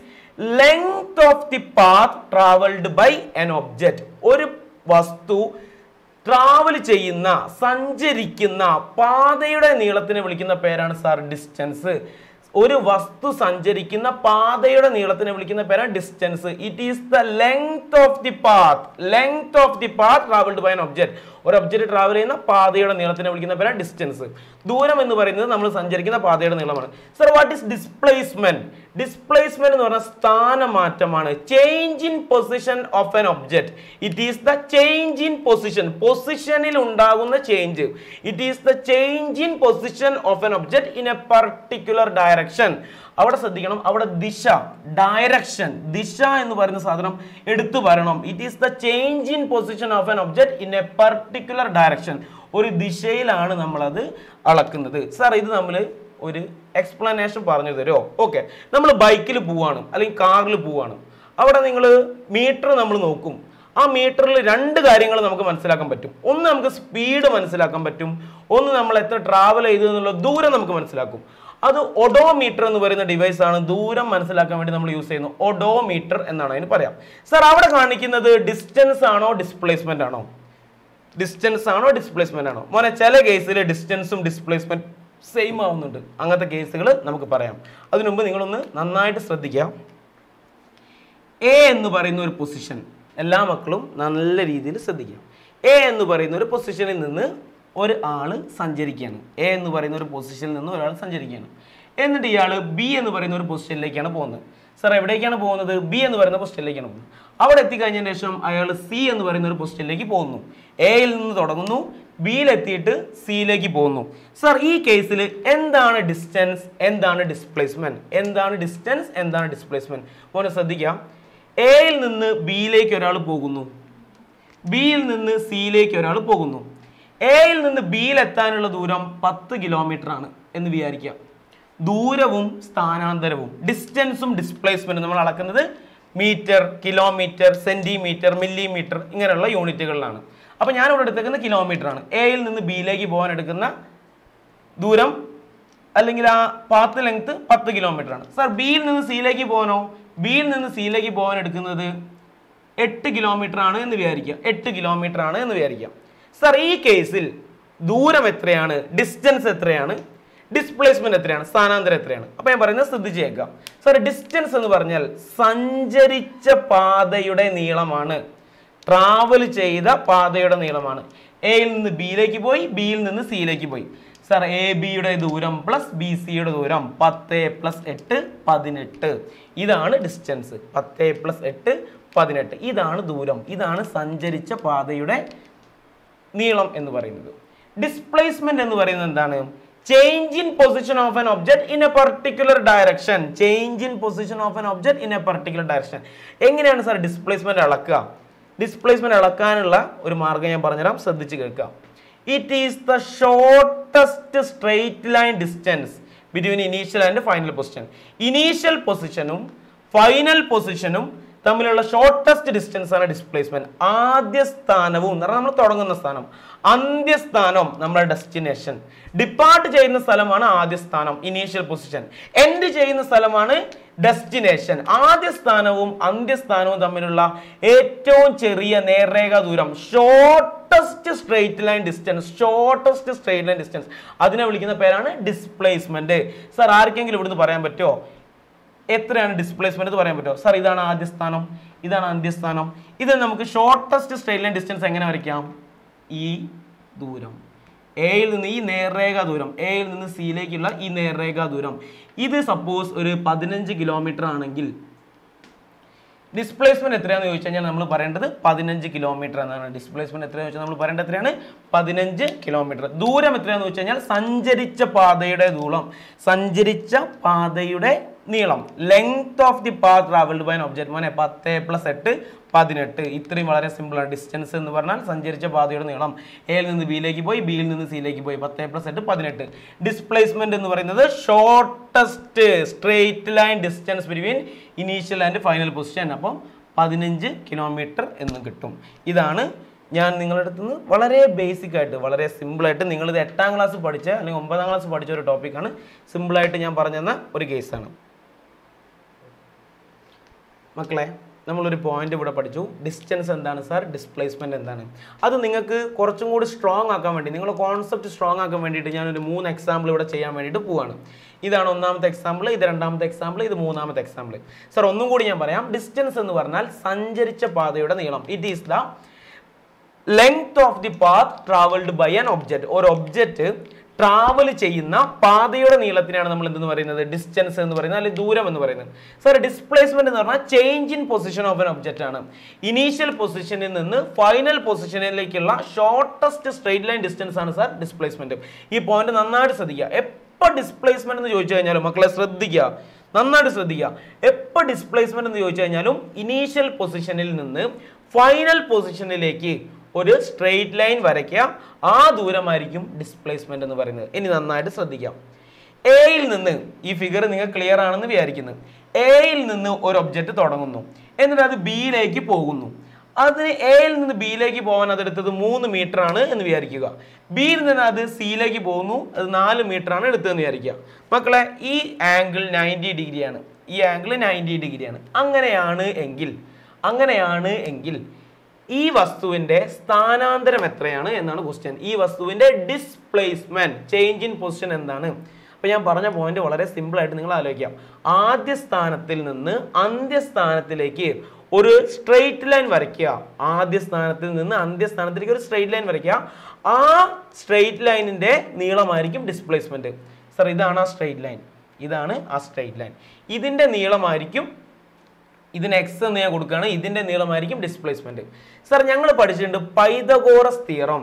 length of the path traveled by an object ഒരു വസ്തു ട്രാവൽ ചെയ്യുന്ന സഞ്ചരിക്കുന്ന പാതയുടെ നീളത്തിനെ വിളിക്കുന്ന പേരാണ് സാർ ഡിസ്റ്റൻസ് ഒരു വസ്തു സഞ്ചരിക്കുന്ന പാതയുടെ നീളത്തിനെ വിളിക്കുന്ന പേരാണ് distance it is the length of the path length of the path travelled by an object ഒരു ഒബ്ജക്റ്റ് ട്രാവൽ ചെയ്യുന്ന പാതയുടെ നീളത്തിനെ വിളിക്കുന്ന പേരാണ് ഡിസ്റ്റൻസ് ദൂരം എന്ന് പറയുന്നത് നമ്മൾ സഞ്ചരിക്കുന്ന പാതയുടെ നീളമാണ് sir what is displacement displacement എന്ന് പറഞ്ഞാൽ സ്ഥാനമാറ്റമാണ് change in position of an object it is the change in position പൊസിഷനിൽ ഉണ്ടാകുന്ന change it is the change in position of an object in a particular direction അവിടെ ശ്രദ്ധിക്കണം അവിടെ ദിശ ഡയറക്ഷൻ ദിശ എന്ന് പറയുന്ന സാധനം എടുത്തു വരണം it is the change in position of an object in a particular direction ഒരു ദിശയിലാണ് നമ്മളത് അളക്കുന്നത് സാർ ഇത് നമ്മൾ ഒരു എക്സ്പ്ലനേഷൻ പറഞ്ഞു തരുമോ ഓക്കെ നമ്മൾ ബൈക്കിൽ പോവാണ് അല്ലെങ്കിൽ കാറിൽ പോവാണ് അവിടെ നിങ്ങൾ മീറ്റർ നമ്മൾ നോക്കും ആ മീറ്ററിൽ രണ്ട് കാര്യങ്ങൾ നമുക്ക് മനസ്സിലാക്കാൻ പറ്റും ഒന്ന് നമുക്ക് സ്പീഡ് മനസ്സിലാക്കാൻ പറ്റും ഒന്ന് നമ്മൾ എത്ര ട്രാവൽ ചെയ്തു എന്നുള്ള ദൂരം നമുക്ക് മനസ്സിലാക്കും അത് ഒഡോമീറ്റർ എന്ന് പറയുന്ന ഡിവൈസ് ആണ് ദൂരം മനസ്സിലാക്കാൻ വേണ്ടി നമ്മൾ യൂസ് ചെയ്യുന്നത് ഒഡോമീറ്റർ എന്നാണ് അതിന് പറയാം സാർ അവിടെ കാണിക്കുന്നത് ഡിസ്റ്റൻസ് ആണോ ഡിസ്പ്ലേസ്മെന്റ് ആണോ ഡിസ്റ്റൻസ് ആണോ ഡിസ്പ്ലേസ്മെന്റ് ആണോ മോനെ ചില കേസിൽ ഡിസ്റ്റൻസും ഡിസ്പ്ലേസ്മെന്റ് സെയിം ആവുന്നുണ്ട് അങ്ങനത്തെ കേസുകൾ നമുക്ക് പറയാം അതിനു മുമ്പ് നിങ്ങളൊന്ന് നന്നായിട്ട് ശ്രദ്ധിക്കുക എ എന്ന് പറയുന്ന ഒരു പൊസിഷൻ എല്ലാ മക്കളും നല്ല രീതിയിൽ ശ്രദ്ധിക്കാം എ എന്ന് പറയുന്ന ഒരു പൊസിഷനിൽ നിന്ന് ഒരു ആള് സഞ്ചരിക്കുകയാണ് എ എന്ന് പറയുന്ന ഒരു പൊസിഷനിൽ നിന്ന് ഒരാൾ സഞ്ചരിക്കുകയാണ് എന്നിട്ട് ഇയാൾ ബി എന്ന് പറയുന്ന ഒരു പൊസിഷനിലേക്കാണ് പോകുന്നത് സാർ എവിടേക്കാണ് പോകുന്നത് ബി എന്ന് പറയുന്ന പൊസിഷനിലേക്കാണ് പോകുന്നത് അവിടെ എത്തിക്കഴിഞ്ഞതിന് ശേഷം അയാൾ സി എന്ന് പറയുന്ന ഒരു പൊസിഷനിലേക്ക് പോകുന്നു എയിൽ നിന്ന് തുടങ്ങുന്നു ബിയിൽ എത്തിയിട്ട് സിയിലേക്ക് പോകുന്നു സാർ ഈ കേസിൽ എന്താണ് ഡിസ്റ്റൻസ് എന്താണ് ഡിസ്പ്ലേസ്മെന്റ് എന്താണ് ഡിസ്റ്റൻസ് എന്താണ് ഡിസ്പ്ലേസ്മെന്റ് മോനെ ശ്രദ്ധിക്കാം എയിൽ നിന്ന് ബിയിലേക്ക് ഒരാൾ പോകുന്നു ബിയിൽ നിന്ന് സിയിലേക്ക് ഒരാൾ പോകുന്നു എയിൽ നിന്ന് ബിയിൽ എത്താനുള്ള ദൂരം പത്ത് കിലോമീറ്റർ ആണ് എന്ന് വിചാരിക്കാം ദൂരവും സ്ഥാനാന്തരവും ഡിസ്റ്റൻസും ഡിസ്പ്ലേസ്മെന്റും നമ്മൾ അളക്കുന്നത് മീറ്റർ കിലോമീറ്റർ സെന്റിമീറ്റർ മില്ലിമീറ്റർ ഇങ്ങനെയുള്ള യൂണിറ്റുകളിലാണ് അപ്പോൾ ഞാൻ ഇവിടെ എടുത്തേക്കുന്നത് കിലോമീറ്റർ ആണ് എയിൽ നിന്ന് ബിയിലേക്ക് പോകാൻ എടുക്കുന്ന ദൂരം അല്ലെങ്കിൽ ആ പാത്ത് ലെങ്ത് പത്ത് കിലോമീറ്റർ ആണ് സാർ ബിയിൽ നിന്ന് സിയിലേക്ക് പോകാനോ ബിയിൽ നിന്ന് സിയിലേക്ക് പോകാൻ എടുക്കുന്നത് എട്ട് കിലോമീറ്റർ ആണ് എന്ന് വിചാരിക്കുക എട്ട് കിലോമീറ്റർ ആണ് എന്ന് വിചാരിക്കാം സാർ ഈ കേസിൽ ദൂരം എത്രയാണ് ഡിസ്റ്റൻസ് എത്രയാണ് ഡിസ്പ്ലേസ്മെന്റ് എത്രയാണ് സ്ഥാനാന്തരം എത്രയാണ് അപ്പോൾ ഞാൻ പറയുന്നത് ശ്രദ്ധിച്ചേക്കാം സാർ ഡിസ്റ്റൻസ് എന്ന് പറഞ്ഞാൽ സഞ്ചരിച്ച പാതയുടെ നീളമാണ് ട്രാവൽ ചെയ്ത പാതയുടെ നീളമാണ് എയിൽ നിന്ന് ബിയിലേക്ക് പോയി ബിയിൽ നിന്ന് സിയിലേക്ക് പോയി സാർ എ ബിയുടെ ദൂരം പ്ലസ് ബി സിയുടെ ദൂരം പത്ത് പ്ലസ് എട്ട് പതിനെട്ട് ഇതാണ് ഡിസ്റ്റൻസ് പത്ത് പ്ലസ് എട്ട് പതിനെട്ട് ഇതാണ് ദൂരം ഇതാണ് സഞ്ചരിച്ച പാതയുടെ നീളം എന്ന് പറയുന്നത് ഡിസ്പ്ലേസ്മെന്റ് എന്ന് പറയുന്നത് എന്താണ് change in position of an object in a particular direction change in position of an object in a particular direction എങ്ങനെയാണ് സാർ ഡിസ്പ്ലേസ്മെന്റ് അളക്കുക ഡിസ്പ്ലേസ്മെന്റ് അളക്കാനുള്ള ഒരു മാർഗ്ഗം ഞാൻ പറഞ്ഞുതരാം ശ്രദ്ധിച്ച് കേൾക്കാം it is the shortest straight line distance between initial and final position initial പൊസിഷനും ഫൈനൽ പൊസിഷനും തമ്മിലുള്ള ഷോർട്ടസ്റ്റ് ഡിസ്റ്റൻസ് ആണ് ഡിസ്പ്ലേസ്മെന്റ് ആദ്യ സ്ഥാനവും എന്ന് പറഞ്ഞാൽ നമ്മൾ തുടങ്ങുന്ന സ്ഥാനം അന്ത്യസ്ഥാനം നമ്മുടെ ഡെസ്റ്റിനേഷൻ ഡിപ്പാർട്ട് ചെയ്യുന്ന സ്ഥലമാണ് ആദ്യ സ്ഥാനം ഇനീഷ്യൽ പൊസിഷൻ എൻഡ് ചെയ്യുന്ന സ്ഥലമാണ് ഡെസ്റ്റിനേഷൻ ആദ്യ സ്ഥാനവും അന്ത്യസ്ഥാനവും തമ്മിലുള്ള ഏറ്റവും ചെറിയ നേർരേഖ ദൂരം shortest straight line distance shortest straight line distance അതിനെ വിളിക്കുന്ന പേരാണ് ഡിസ്പ്ലേസ്മെന്റ് സാർ ആർക്കെങ്കിലും ഇവിടുന്ന് പറയാൻ പറ്റുമോ എത്രയാണ് ഡിസ്പ്ലേസ്മെന്റ് എന്ന് പറയാൻ പറ്റുമോ സാർ ഇതാണ് ആദ്യ സ്ഥാനം ഇതാണ് അന്ത്യസ്ഥാനം ഇത് നമുക്ക് ഷോർട്ടസ്റ്റ് സ്ട്രെയിറ്റ് ലൈൻ ഡിസ്റ്റൻസ് എങ്ങനെ വരയ്ക്കാം ഈ ദൂരം എയിൽ നിന്ന് ഈ നേർരേഖ ദൂരം എയിൽ നിന്ന് സിയിലേക്കുള്ള ഈ നേർരേഖ ദൂരം ഇത് സപ്പോസ് ഒരു പതിനഞ്ച് കിലോമീറ്റർ ആണെങ്കിൽ ഡിസ്പ്ലേസ്മെന്റ് എത്രയാണെന്ന് ചോദിച്ചു കഴിഞ്ഞാൽ നമ്മൾ പറയേണ്ടത് പതിനഞ്ച് കിലോമീറ്റർ എന്നാണ് ഡിസ്പ്ലേസ്മെന്റ് എത്രയാണെന്ന് വെച്ചാൽ നമ്മൾ പറയേണ്ടത് എത്രയാണ് പതിനഞ്ച് കിലോമീറ്റർ ദൂരം എത്രയാണെന്ന് വെച്ച് കഴിഞ്ഞാൽ സഞ്ചരിച്ച പാതയുടെ ദൂരം സഞ്ചരിച്ച പാതയുടെ നീളം length of the path travelled by object മോനെ പത്ത് പ്ലസ് എട്ട് പതിനെട്ട് ഇത്രയും വളരെ സിമ്പിളാണ് ഡിസ്റ്റൻസ് എന്ന് പറഞ്ഞാൽ സഞ്ചരിച്ച പാതയുടെ നീളം എയിൽ നിന്ന് ബിയിലേക്ക് പോയി ബിയിൽ നിന്ന് സിയിലേക്ക് പോയി പത്ത് പ്ലസ് എട്ട് പതിനെട്ട് ഡിസ്പ്ലേസ്മെന്റ് എന്ന് പറയുന്നത് shortest straight line distance between initial and final position അപ്പം പതിനഞ്ച് കിലോമീറ്റർ എന്ന് കിട്ടും ഇതാണ് ഞാൻ നിങ്ങളുടെ അടുത്ത് നിന്ന് വളരെ ബേസിക് ആയിട്ട് വളരെ സിമ്പിളായിട്ട് നിങ്ങളിത് എട്ടാം ക്ലാസ് പഠിച്ച അല്ലെങ്കിൽ ഒമ്പതാം ക്ലാസ് പഠിച്ച ഒരു ടോപ്പിക്കാണ് സിമ്പിളായിട്ട് ഞാൻ പറഞ്ഞു തന്ന ഒരു കേസാണ് മക്കളെ നമ്മളൊരു പോയിന്റ് ഇവിടെ പഠിച്ചു ഡിസ്റ്റൻസ് എന്താണ് സാർ ഡിസ്പ്ലേസ്മെന്റ് എന്താണ് അത് നിങ്ങൾക്ക് കുറച്ചും കൂടി സ്ട്രോങ് ആക്കാൻ വേണ്ടി നിങ്ങളുടെ കോൺസെപ്റ്റ് സ്ട്രോങ് ആക്കാൻ വേണ്ടിയിട്ട് ഞാനൊരു മൂന്ന് എക്സാമ്പിൾ ഇവിടെ ചെയ്യാൻ വേണ്ടിയിട്ട് പോവാണ് ഇതാണ് ഒന്നാമത്തെ എക്സാമ്പിൾ ഇത് രണ്ടാമത്തെ എക്സാമ്പിൾ ഇത് മൂന്നാമത്തെ എക്സാമ്പിൾ സാർ ഒന്നും കൂടി ഞാൻ പറയാം ഡിസ്റ്റൻസ് എന്ന് പറഞ്ഞാൽ സഞ്ചരിച്ച പാതയുടെ നീളം it is the length of the path travelled by an object ഒരു ഒബ്ജക്റ്റ് ട്രാവൽ ചെയ്യുന്ന പാതയുടെ നീളത്തിനാണ് നമ്മൾ എന്തെന്ന് പറയുന്നത് ഡിസ്റ്റൻസ് എന്ന് പറയുന്നത് അല്ലെങ്കിൽ ദൂരം എന്ന് പറയുന്നത് സാർ ഡിസ്പ്ലേസ്മെന്റ് എന്ന് പറഞ്ഞാൽ change in position of an object ആണ് ഇനീഷ്യൽ പൊസിഷനിൽ നിന്ന് ഫൈനൽ പൊസിഷനിലേക്കുള്ള ഷോർട്ടസ്റ്റ് സ്ട്രെയിറ്റ് ലൈൻ ഡിസ്റ്റൻസ് ആണ് സാർ ഡിസ്പ്ലേസ്മെന്റ് ഈ പോയിന്റ് നന്നായിട്ട് ശ്രദ്ധിക്കുക എപ്പോൾ ഡിസ്പ്ലേസ്മെന്റ് എന്ന് ചോദിച്ചു കഴിഞ്ഞാലും മക്കളെ ശ്രദ്ധിക്കുക നന്നായിട്ട് ശ്രദ്ധിക്കുക എപ്പോൾ ഡിസ്പ്ലേസ്മെന്റ് എന്ന് ചോദിച്ചു കഴിഞ്ഞാലും ഇനീഷ്യൽ പൊസിഷനിൽ നിന്ന് ഫൈനൽ പൊസിഷനിലേക്ക് ഒരു സ്ട്രെയിറ്റ് ലൈൻ വരയ്ക്കുക ആ ദൂരമായിരിക്കും ഡിസ്പ്ലേസ്മെന്റ് എന്ന് പറയുന്നത് ഇനി നന്നായിട്ട് ശ്രദ്ധിക്കാം എയിൽ നിന്ന് ഈ ഫിഗർ നിങ്ങൾ ക്ലിയർ ആണെന്ന് വിചാരിക്കുന്നു എയിൽ നിന്ന് ഒരു ഒബ്ജക്റ്റ് തുടങ്ങുന്നു എന്നിട്ട് അത് ബിയിലേക്ക് പോകുന്നു അതിന് എയിൽ നിന്ന് ബിയിലേക്ക് പോകാൻ അതെടുത്തത് മൂന്ന് മീറ്റർ ആണ് എന്ന് വിചാരിക്കുക ബിയിൽ നിന്ന് അത് സിയിലേക്ക് പോകുന്നു അത് നാല് മീറ്റർ ആണ് എടുത്തതെന്ന് വിചാരിക്കുക മക്കളെ ഈ ആംഗിൾ നയൻറ്റി ഡിഗ്രിയാണ് ഈ ആംഗിൾ നയൻറ്റി ഡിഗ്രിയാണ് അങ്ങനെയാണ് എങ്കിൽ അങ്ങനെയാണ് എങ്കിൽ ഈ വസ്തുവിന്റെ സ്ഥാനാന്തരം എത്രയാണ് എന്നാണ് ക്വസ്റ്റ്യൻ ഈ വസ്തുവിന്റെ ഡിസ്പ്ലേസ്മെന്റ് ചേഞ്ച് ഇൻ പൊസിഷൻ എന്താണ് അപ്പൊ ഞാൻ പറഞ്ഞ പോയിന്റ് വളരെ സിമ്പിൾ ആയിട്ട് നിങ്ങൾ ആലോചിക്കാം ആദ്യ സ്ഥാനത്തിൽ നിന്ന് അന്ത്യസ്ഥാനത്തിലേക്ക് ഒരു സ്ട്രെയിറ്റ് ലൈൻ വരയ്ക്കുക ആദ്യ സ്ഥാനത്തിൽ നിന്ന് അന്ത്യസ്ഥാനത്തിലേക്ക് ഒരു സ്ട്രെയിറ്റ് ലൈൻ വരയ്ക്കുക ആ സ്ട്രെയിറ്റ് ലൈനിന്റെ നീളമായിരിക്കും ഡിസ്പ്ലേസ്മെന്റ് സർ ഇതാണ് ആ സ്ട്രെയിറ്റ് ലൈൻ ഇതാണ് ആ സ്ട്രെയിറ്റ് ലൈൻ ഇതിന്റെ നീളമായിരിക്കും ഇതിന് എക്സ് എന്ന് ഞാൻ കൊടുക്കുകയാണ് ഇതിന്റെ നീളമായിരിക്കും ഡിസ്പ്ലേസ്മെന്റ് സാർ ഞങ്ങൾ പഠിച്ചിട്ടുണ്ട് പൈതഗോറസ് തിയറം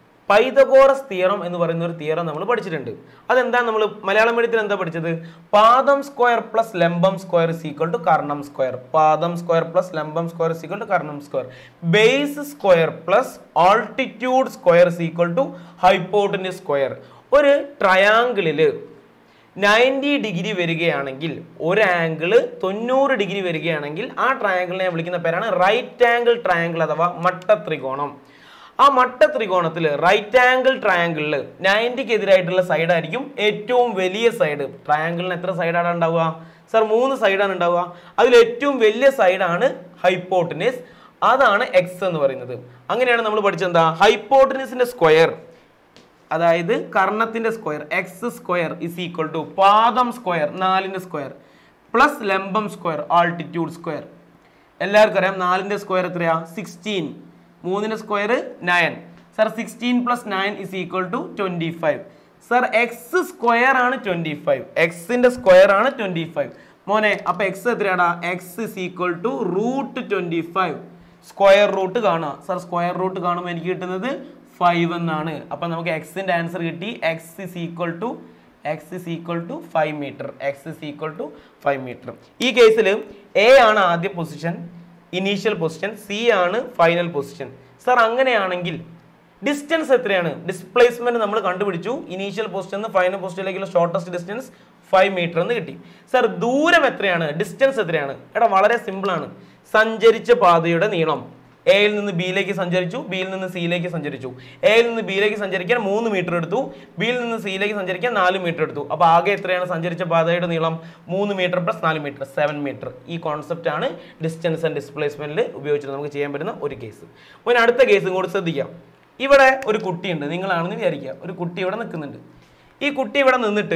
പൈതഗോറസ് തിയറം എന്ന് പറയുന്ന ഒരു തിയറം നമ്മൾ പഠിച്ചിട്ടുണ്ട് അതെന്താ നമ്മൾ മലയാളം മീഡിയത്തിൽ എന്താ പഠിച്ചത് പാദം സ്ക്വയർ പ്ലസ് ലംബം സ്ക്വയർ is equal ടു കർണം സ്ക്വയർ പാദം സ്ക്വയർ പ്ലസ് ലംബം സ്ക്വയർ is equal ടു കർണം square base square plus altitude square is equal to hypotenuse square ഒരു ട്രയാങ്കിളില് നയൻറ്റി ഡിഗ്രി വരികയാണെങ്കിൽ ഒരു ആംഗിള് തൊണ്ണൂറ് ഡിഗ്രി വരികയാണെങ്കിൽ ആ ട്രയാങ്കിളിനെ വിളിക്കുന്ന പേരാണ് റൈറ്റ് ആംഗിൾ ട്രയാങ്കിൾ അഥവാ മട്ട ത്രികോണം ആ മട്ട ത്രികോണത്തിൽ റൈറ്റ് ആംഗിൾ ട്രയാങ്കിളിൽ നയൻറ്റിക്ക് എതിരായിട്ടുള്ള സൈഡായിരിക്കും ഏറ്റവും വലിയ സൈഡ് ട്രയാങ്കിളിന് എത്ര സൈഡാണ് ഉണ്ടാവുക സർ മൂന്ന് സൈഡാണ് ഉണ്ടാവുക അതിൽ ഏറ്റവും വലിയ സൈഡാണ് ഹൈപ്പോട്ടിനിസ് അതാണ് എക്സ് എന്ന് പറയുന്നത് അങ്ങനെയാണ് നമ്മൾ പഠിച്ചെന്താ ഹൈപ്പോട്ടിനിസിന്റെ സ്ക്വയർ അതായത് കർണത്തിന്റെ square X square is equal to പാദം സ്ക്വയർ നാലിന്റെ സ്ക്വയർ പ്ലസ് ലംബം സ്ക്വയർ ആൾട്ടിറ്റ്യൂഡ് സ്ക്വയർ എല്ലാവർക്കും അറിയാം നാലിന്റെ സ്ക്വയർ എത്രയാ സിക്സ്റ്റീൻ മൂന്നിന്റെ square nine sir sixteen plus nine is equal to twenty five sir X square ആണ് ട്വന്റി ഫൈവ് എക്സിന്റെ സ്ക്വയർ ആണ് ട്വന്റി ഫൈവ് മോനെ അപ്പൊ എക്സ് എത്രയാടാ X is equal to root twenty five square root കാണുക സർ സ്ക്വയർ റൂട്ട് കാണുമ്പോൾ എനിക്ക് കിട്ടുന്നത് ഫൈവ് എന്നാണ് അപ്പം നമുക്ക് എക്സിൻ്റെ ആൻസർ കിട്ടി X is equal to X is equal to five metre X is equal to five metre ഈ കേസിൽ എ ആണ് ആദ്യ പൊസിഷൻ ഇനീഷ്യൽ പൊസിഷൻ സി ആണ് ഫൈനൽ പൊസിഷൻ സർ അങ്ങനെയാണെങ്കിൽ ഡിസ്റ്റൻസ് എത്രയാണ് ഡിസ്പ്ലേസ്മെന്റ് നമ്മൾ കണ്ടുപിടിച്ചു ഇനീഷ്യൽ പൊസിഷൻ നിന്ന് ഫൈനൽ പൊസിഷനിലേക്കുള്ള ഷോർട്ടസ്റ്റ് ഡിസ്റ്റൻസ് ഫൈവ് മീറ്റർ എന്ന് കിട്ടി സർ ദൂരം എത്രയാണ് ഡിസ്റ്റൻസ് എത്രയാണ് എടാ വളരെ സിമ്പിൾ ആണ് സഞ്ചരിച്ച പാതയുടെ നീളം എയിൽ നിന്ന് ബിയിലേക്ക് സഞ്ചരിച്ചു ബിയിൽ നിന്ന് സിയിലേക്ക് സഞ്ചരിച്ചു എയിൽ നിന്ന് ബിയിലേക്ക് സഞ്ചരിക്കാൻ മൂന്ന് മീറ്റർ എടുത്തു ബിയിൽ നിന്ന് സിയിലേക്ക് സഞ്ചരിക്കാൻ നാല് മീറ്റർ എടുത്തു അപ്പോൾ ആകെ എത്രയാണ് സഞ്ചരിച്ച പാതയുടെ നീളം മൂന്ന് മീറ്റർ പ്ലസ് നാല് മീറ്റർ സെവൻ മീറ്റർ ഈ കോൺസെപ്റ്റ് ആണ് ഡിസ്റ്റൻസ് ആൻഡ് ഡിസ്പ്ലേസ്മെന്റിൽ ഉപയോഗിച്ചിട്ട് നമുക്ക് ചെയ്യാൻ പറ്റുന്ന ഒരു കേസ് പിന്നെ അടുത്ത കേസും കൂടി ശ്രദ്ധിക്കാം ഇവിടെ ഒരു കുട്ടിയുണ്ട് നിങ്ങളാണെന്ന് വിചാരിക്കുക ഒരു കുട്ടി ഇവിടെ നിൽക്കുന്നുണ്ട് ഈ കുട്ടി ഇവിടെ നിന്നിട്ട്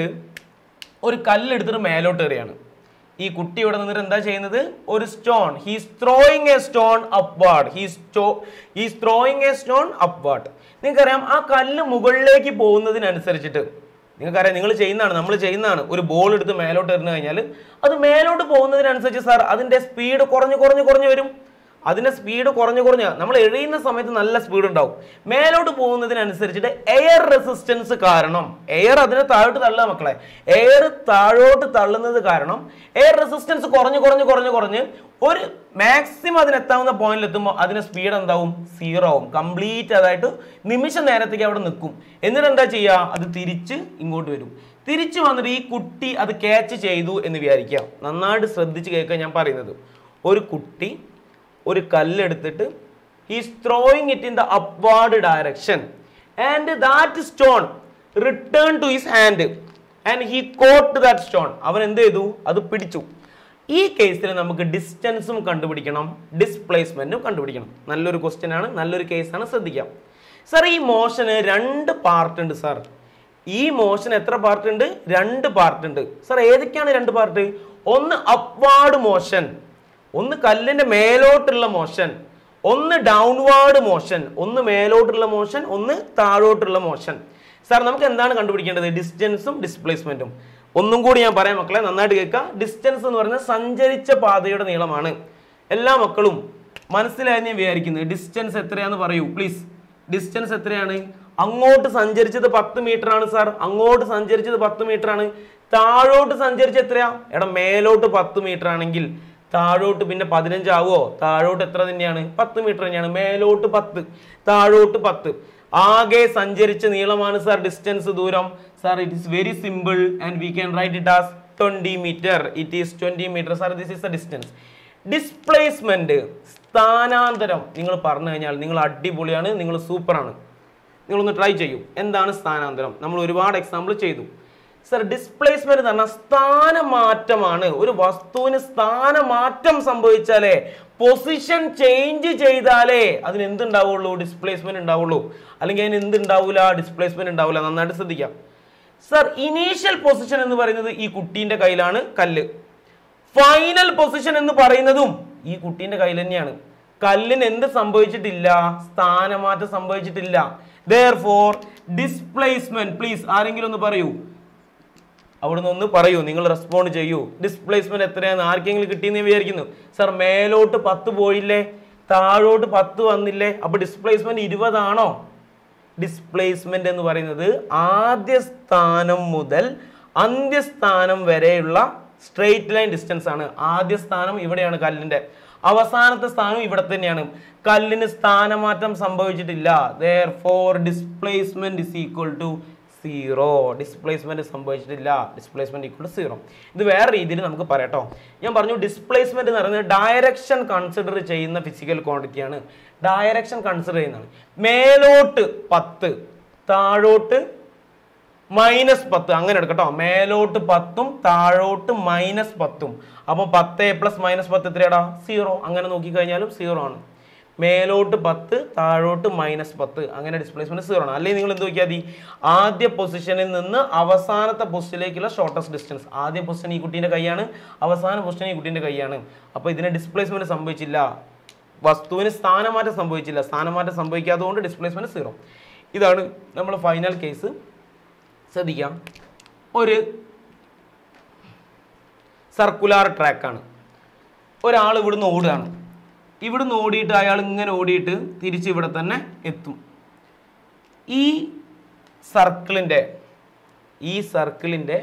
ഒരു കല്ലെടുത്തിട്ട് മേലോട്ട് എറിയാണ് ഈ കുട്ടി ഇവിടെ നിന്നിട്ട് എന്താ ചെയ്യുന്നത് ഒരു stone he's throwing a stone upward he's he's throwing a stone upward നിങ്ങൾക്കറിയാം ആ കല്ല് മുകളിലേക്ക് പോകുന്നതിനനുസരിച്ചിട്ട് നിങ്ങൾക്കറിയാം നിങ്ങൾ ചെയ്യുന്നതാണ് നമ്മൾ ചെയ്യുന്നതാണ് ഒരു ബോൾ എടുത്ത് മേലോട്ട് എറിഞ്ഞു കഴിഞ്ഞാൽ അത് മേലോട്ട് പോകുന്നതിനനുസരിച്ച് സാർ അതിൻ്റെ സ്പീഡ് കുറഞ്ഞ് കുറഞ്ഞ് കുറഞ്ഞ് വരും അതിന്റെ സ്പീഡ് കുറഞ്ഞു കുറഞ്ഞ് നമ്മൾ എറിയുന്ന സമയത്ത് നല്ല സ്പീഡ് ഉണ്ടാവും മേലോട്ട് പോകുന്നതിനനുസരിച്ചിട്ട് എയർ റെസിസ്റ്റൻസ് കാരണം എയർ അതിനെ താഴോട്ട് തള്ളുക മക്കളെ എയർ താഴോട്ട് തള്ളുന്നത് കാരണം എയർ റെസിസ്റ്റൻസ് കുറഞ്ഞു കുറഞ്ഞു കുറഞ്ഞു കുറഞ്ഞ് ഒരു മാക്സിമം അതിനെത്താവുന്ന പോയിന്റിൽ എത്തുമ്പോൾ അതിന്റെ സ്പീഡ് എന്താവും സീറോ ആവും കംപ്ലീറ്റ് അതായിട്ട് നിമിഷ നേരത്തേക്ക് അവിടെ നിൽക്കും എന്നിട്ട് എന്താ ചെയ്യുക അത് തിരിച്ച് ഇങ്ങോട്ട് വരും തിരിച്ചു വന്നിട്ട് ഈ കുട്ടി അത് ക്യാച്ച് ചെയ്തു എന്ന് വിചാരിക്കുക നന്നായിട്ട് ശ്രദ്ധിച്ച് കേൾക്കുക ഞാൻ പറയുന്നത് ഒരു കുട്ടി ഒരു കല്ലെടുത്തിട്ട് he's throwing it in the upward direction and that stone return to his hand and he caught that stone അവൻ എന്ത് ചെയ്തു അത് പിടിച്ചു ഈ കേസിൽ നമുക്ക് ഡിസ്റ്റൻസും കണ്ടുപിടിക്കണം ഡിസ്പ്ലേസ്മെന്റും കണ്ടുപിടിക്കണം നല്ലൊരു ക്വസ്റ്റ്യൻ ആണ് നല്ലൊരു കേസാണ് ശ്രദ്ധിക്കാം സാർ ഈ മോഷന് രണ്ട് പാർട്ട് ഉണ്ട് സാർ ഈ മോഷൻ എത്ര പാർട്ട് ഉണ്ട് രണ്ട് പാർട്ട് ഉണ്ട് സാർ ഏതൊക്കെയാണ് രണ്ട് പാർട്ട് ഒന്ന് അപ്വാർഡ് മോഷൻ ഒന്ന് കല്ലിന്റെ മേലോട്ടുള്ള മോഷൻ ഒന്ന് ഡൗൺവാർഡ് മോഷൻ ഒന്ന് മേലോട്ടുള്ള മോഷൻ ഒന്ന് താഴോട്ടുള്ള മോഷൻ സാർ നമുക്ക് എന്താണ് കണ്ടുപിടിക്കേണ്ടത് ഡിസ്റ്റൻസും ഡിസ്പ്ലേസ്മെന്റും ഒന്നും കൂടി ഞാൻ പറയാം മക്കളെ നന്നായിട്ട് കേൾക്കുക ഡിസ്റ്റൻസ് എന്ന് പറയുന്നത് സഞ്ചരിച്ച പാതയുടെ നീളമാണ് എല്ലാ മക്കളും മനസ്സിലായി ഞാൻ വിചാരിക്കുന്നത് ഡിസ്റ്റൻസ് എത്രയാന്ന് പറയൂ പ്ലീസ് ഡിസ്റ്റൻസ് എത്രയാണ് അങ്ങോട്ട് സഞ്ചരിച്ചത് പത്ത് മീറ്റർ ആണ് സാർ അങ്ങോട്ട് സഞ്ചരിച്ചത് പത്ത് മീറ്റർ ആണ് താഴോട്ട് സഞ്ചരിച്ചത് എത്രയാ എടാ മേലോട്ട് പത്ത് മീറ്റർ ആണെങ്കിൽ താഴോട്ട് പിന്നെ പതിനഞ്ചാവോ താഴോട്ട് എത്ര തന്നെയാണ് പത്ത് മീറ്റർ തന്നെയാണ് മേലോട്ട് പത്ത് താഴോട്ട് പത്ത് ആകെ സഞ്ചരിച്ച നീളമാണ് സാർ ഡിസ്റ്റൻസ് ദൂരം sir it is very simple and we can write it as twenty metre it is twenty metre sir this is the distance displacement സ്ഥാനാന്തരം നിങ്ങൾ പറഞ്ഞു കഴിഞ്ഞാൽ നിങ്ങൾ അടിപൊളിയാണ് നിങ്ങൾ സൂപ്പറാണ് നിങ്ങളൊന്ന് ട്രൈ ചെയ്യൂ എന്താണ് സ്ഥാനാന്തരം നമ്മൾ ഒരുപാട് എക്സാമ്പിൾ ചെയ്തു സർ ഡിസ്പ്ലേസ്മെന്റ് എന്ന് പറഞ്ഞാൽ സ്ഥാനമാറ്റമാണ് ഒരു വസ്തുവിന് സ്ഥാനമാറ്റം സംഭവിച്ചാലേ പൊസിഷൻ ചേഞ്ച് ചെയ്താലേ അതിന് എന്തുണ്ടാവുള്ളൂ ഡിസ്പ്ലേസ്മെന്റ് ഉണ്ടാവുള്ളൂ അല്ലെങ്കിൽ അതിന് എന്തുണ്ടാവില്ല ഡിസ്പ്ലേസ്മെന്റ് ഉണ്ടാവില്ല നന്നായിട്ട് ശ്രദ്ധിക്കാം സർ ഇനീഷ്യൽ പൊസിഷൻ എന്ന് പറയുന്നത് ഈ കുട്ടീൻ്റെ കയ്യിലാണ് കല്ല് ഫൈനൽ പൊസിഷൻ എന്ന് പറയുന്നതും ഈ കുട്ടീൻ്റെ കയ്യിൽ തന്നെയാണ് കല്ലിന് എന്ത് സംഭവിച്ചിട്ടില്ല സ്ഥാനമാറ്റം സംഭവിച്ചിട്ടില്ല ദർ ഫോർ ഡിസ്പ്ലേസ്മെന്റ് പ്ലീസ് ആരെങ്കിലും ഒന്ന് പറയൂ അവിടുന്ന് ഒന്ന് പറയൂ നിങ്ങൾ റെസ്പോണ്ട് ചെയ്യൂ ഡിസ്പ്ലേസ്മെന്റ് എത്രയാണ് ആർക്കെങ്കിലും കിട്ടിയെന്ന് ഞാൻ വിചാരിക്കുന്നു സർ മേലോട്ട് പത്ത് പോയില്ലേ താഴോട്ട് പത്ത് വന്നില്ലേ അപ്പൊ ഡിസ്പ്ലേസ്മെന്റ് ഇരുപതാണോ ഡിസ്പ്ലേസ്മെന്റ് എന്ന് പറയുന്നത് ആദ്യ സ്ഥാനം മുതൽ അന്ത്യസ്ഥാനം വരെയുള്ള സ്ട്രെയിറ്റ് ലൈൻ ഡിസ്റ്റൻസ് ആണ് ആദ്യ സ്ഥാനം ഇവിടെയാണ് കല്ലിന്റെ അവസാനത്തെ സ്ഥാനം ഇവിടെ തന്നെയാണ് കല്ലിന് സ്ഥാനമാറ്റം സംഭവിച്ചിട്ടില്ല therefore displacement is equal to zero displacement സംഭവിച്ചിട്ടില്ല ഡിസ്പ്ലേസ്മെന്റ് ഈക്വൽ ടു സീറോ ഇത് വേറെ രീതിയിൽ നമുക്ക് പറയാട്ടോ ഞാൻ പറഞ്ഞു ഡിസ്പ്ലേസ്മെന്റ് എന്ന് പറയുന്നത് ഡയറക്ഷൻ കൺസിഡർ ചെയ്യുന്ന ഫിസിക്കൽ ക്വാണ്ടിറ്റിയാണ് ഡയറക്ഷൻ കൺസിഡർ ചെയ്യുന്നതാണ് മേലോട്ട് പത്ത് താഴോട്ട് മൈനസ് പത്ത് അങ്ങനെ എടുക്കട്ടോ മേലോട്ട് പത്തും താഴോട്ട് മൈനസ് പത്തും അപ്പോൾ പത്ത് പ്ലസ് മൈനസ് പത്ത് എത്രയാടാ സീറോ അങ്ങനെ നോക്കിക്കഴിഞ്ഞാലും സീറോ ആണ് മേലോട്ട് പത്ത് താഴോട്ട് മൈനസ് പത്ത് അങ്ങനെ ഡിസ്പ്ലേസ്മെന്റ് സീറോ ആണ് അല്ലെങ്കിൽ നിങ്ങൾ എന്ത് നോക്കിയാൽ മതി ആദ്യ പൊസിഷനിൽ നിന്ന് അവസാനത്തെ പൊസിഷനിലേക്കുള്ള ഷോർട്ടസ്റ്റ് ഡിസ്റ്റൻസ് ആദ്യ പൊസിഷൻ ഈ കുട്ടീൻ്റെ കൈയാണ് അവസാന പൊസിഷൻ ഈ കുട്ടീൻ്റെ കൈയാണ് അപ്പോൾ ഇതിന് ഡിസ്പ്ലേസ്മെന്റ് സംഭവിച്ചില്ല വസ്തുവിന് സ്ഥാനമാറ്റം സംഭവിച്ചില്ല സ്ഥാനമാറ്റം സംഭവിക്കാത്തതുകൊണ്ട് ഡിസ്പ്ലേസ്മെന്റ് സീറോ ഇതാണ് നമ്മൾ ഫൈനൽ കേസ് ശ്രദ്ധിക്കാം ഒരു സർക്കുലാർ ട്രാക്കാണ് ഒരാൾ ഇവിടുന്ന് ഓടുകയാണ് ഇവിടുന്ന് ഓടിയിട്ട് അയാൾ ഇങ്ങനെ ഓടിയിട്ട് തിരിച്ച് ഇവിടെ തന്നെ എത്തും ഈ സർക്കിളിൻ്റെ ഈ സർക്കിളിൻ്റെ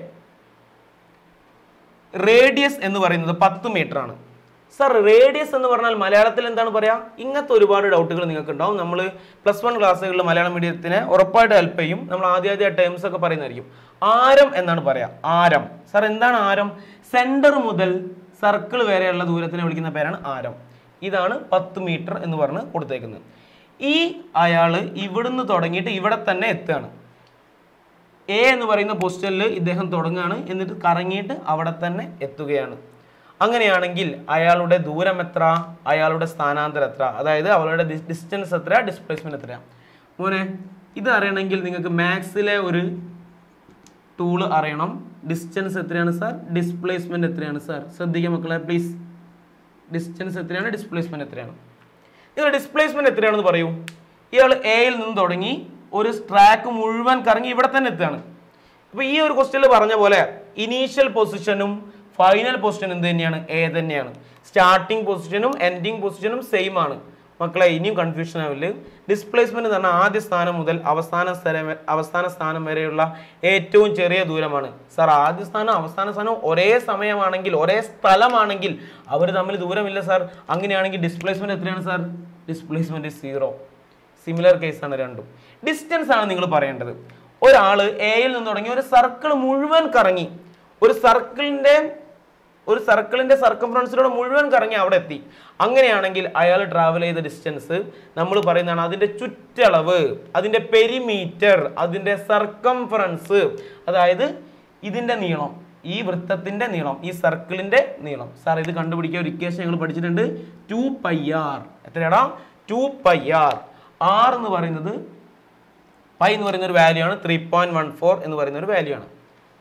റേഡിയസ് എന്ന് പറയുന്നത് പത്ത് മീറ്റർ ആണ് സർ റേഡിയസ് എന്ന് പറഞ്ഞാൽ മലയാളത്തിൽ എന്താണ് പറയാ ഇങ്ങനത്തെ ഒരുപാട് ഡൗട്ടുകൾ നിങ്ങൾക്ക് ഉണ്ടാവും നമ്മൾ പ്ലസ് വൺ ക്ലാസ്സുകളിൽ മലയാളം മീഡിയത്തിനെ ഉറപ്പായിട്ട് ഹെൽപ്പ് ചെയ്യും നമ്മൾ ആദ്യ ആദ്യ ടേംസ് ഒക്കെ പറയുന്നതായിരിക്കും ആരം എന്നാണ് പറയാ ആരം സർ എന്താണ് ആരം സെന്റർ മുതൽ സർക്കിൾ വരെയുള്ള ദൂരത്തിനെ വിളിക്കുന്ന പേരാണ് ആരം ഇതാണ് പത്ത് മീറ്റർ എന്ന് പറഞ്ഞ് കൊടുത്തേക്കുന്നത് ഈ അയാൾ ഇവിടുന്ന് തുടങ്ങിയിട്ട് ഇവിടെ തന്നെ എത്തുകയാണ് എ എന്ന് പറയുന്ന പൊസിഷനിൽ ഇദ്ദേഹം തുടങ്ങുകയാണ് എന്നിട്ട് കറങ്ങിയിട്ട് അവിടെ തന്നെ എത്തുകയാണ് അങ്ങനെയാണെങ്കിൽ അയാളുടെ ദൂരം എത്ര അയാളുടെ സ്ഥാനാന്തരം എത്ര അതായത് അവളുടെ ഡിസ്റ്റൻസ് എത്ര ഡിസ്പ്ലേസ്മെന്റ് എത്ര മോനെ ഇത് അറിയണമെങ്കിൽ നിങ്ങൾക്ക് മാത്സിലെ ഒരു ടൂള് അറിയണം ഡിസ്റ്റൻസ് എത്രയാണ് സാർ ഡിസ്പ്ലേസ്മെന്റ് എത്രയാണ് സാർ ശ്രദ്ധിക്കുക മക്കളെ പ്ലീസ് ഡിസ്റ്റൻസ് എത്രയാണ് ഡിസ്പ്ലേസ്മെന്റ് എത്രയാണ് നിങ്ങൾ ഡിസ്പ്ലേസ്മെന്റ് എത്രയാണെന്ന് പറയൂ ഇയാൾ എയിൽ നിന്ന് തുടങ്ങി ഒരു ട്രാക്ക് മുഴുവൻ കറങ്ങി ഇവിടെ തന്നെ എത്തുകയാണ് അപ്പോൾ ഈ ഒരു ക്വസ്റ്റ്യനിൽ പറഞ്ഞ പോലെ ഇനീഷ്യൽ പൊസിഷനും ഫൈനൽ പൊസിഷനും എന്ത് തന്നെയാണ് എ തന്നെയാണ് സ്റ്റാർട്ടിംഗ് പൊസിഷനും എൻഡിങ് പൊസിഷനും സെയിം ആണ് മക്കളെ ഇനിയും കൺഫ്യൂഷൻ ആവില്ല ഡിസ്പ്ലേസ്മെന്റ് എന്ന് പറഞ്ഞാൽ ആദ്യ സ്ഥാനം മുതൽ അവസാന സ്ഥലം വരെ- അവസാന സ്ഥാനം വരെയുള്ള ഏറ്റവും ചെറിയ ദൂരമാണ് സാർ ആദ്യ സ്ഥാനം അവസാന സ്ഥാനം ഒരേ സമയമാണെങ്കിൽ ഒരേ സ്ഥലമാണെങ്കിൽ അവർ തമ്മിൽ ദൂരമില്ല സാർ അങ്ങനെയാണെങ്കിൽ ഡിസ്പ്ലേസ്മെന്റ് എത്രയാണ് സാർ ഡിസ്പ്ലേസ്മെന്റ് സീറോ സിമിലർ കേസാണ് രണ്ടും ഡിസ്റ്റൻസ് ആണ് നിങ്ങൾ പറയേണ്ടത് ഒരാൾ എയിൽ നിന്ന് തുടങ്ങി ഒരു സർക്കിൾ മുഴുവൻ കറങ്ങി ഒരു സർക്കിളിന്റെ ഒരു സർക്കിളിന്റെ സർക്കംഫറൻസിലൂടെ മുഴുവൻ കറങ്ങി അവിടെ എത്തി അങ്ങനെയാണെങ്കിൽ അയാൾ ട്രാവൽ ചെയ്ത ഡിസ്റ്റൻസ് നമ്മൾ പറയുന്നതാണ് അതിന്റെ ചുറ്റളവ് അതിന്റെ പെരിമീറ്റർ അതിന്റെ സർക്കംഫറൻസ് അതായത് ഇതിന്റെ നീളം ഈ വൃത്തത്തിന്റെ നീളം ഈ സർക്കിളിന്റെ നീളം സാർ ഇത് കണ്ടുപിടിക്കാൻ ഒരു ഇക്വേഷൻ ഞങ്ങൾ പഠിച്ചിട്ടുണ്ട് ടു പൈ ആർ എത്രയാടാ ടു പൈ ആർ ആർ എന്ന് പറയുന്നത് പൈ എന്ന് പറയുന്ന ഒരു വാല്യൂ ആണ് ത്രീ പോയിന്റ് വൺ ഫോർ എന്ന് പറയുന്ന ഒരു വാല്യൂ ആണ്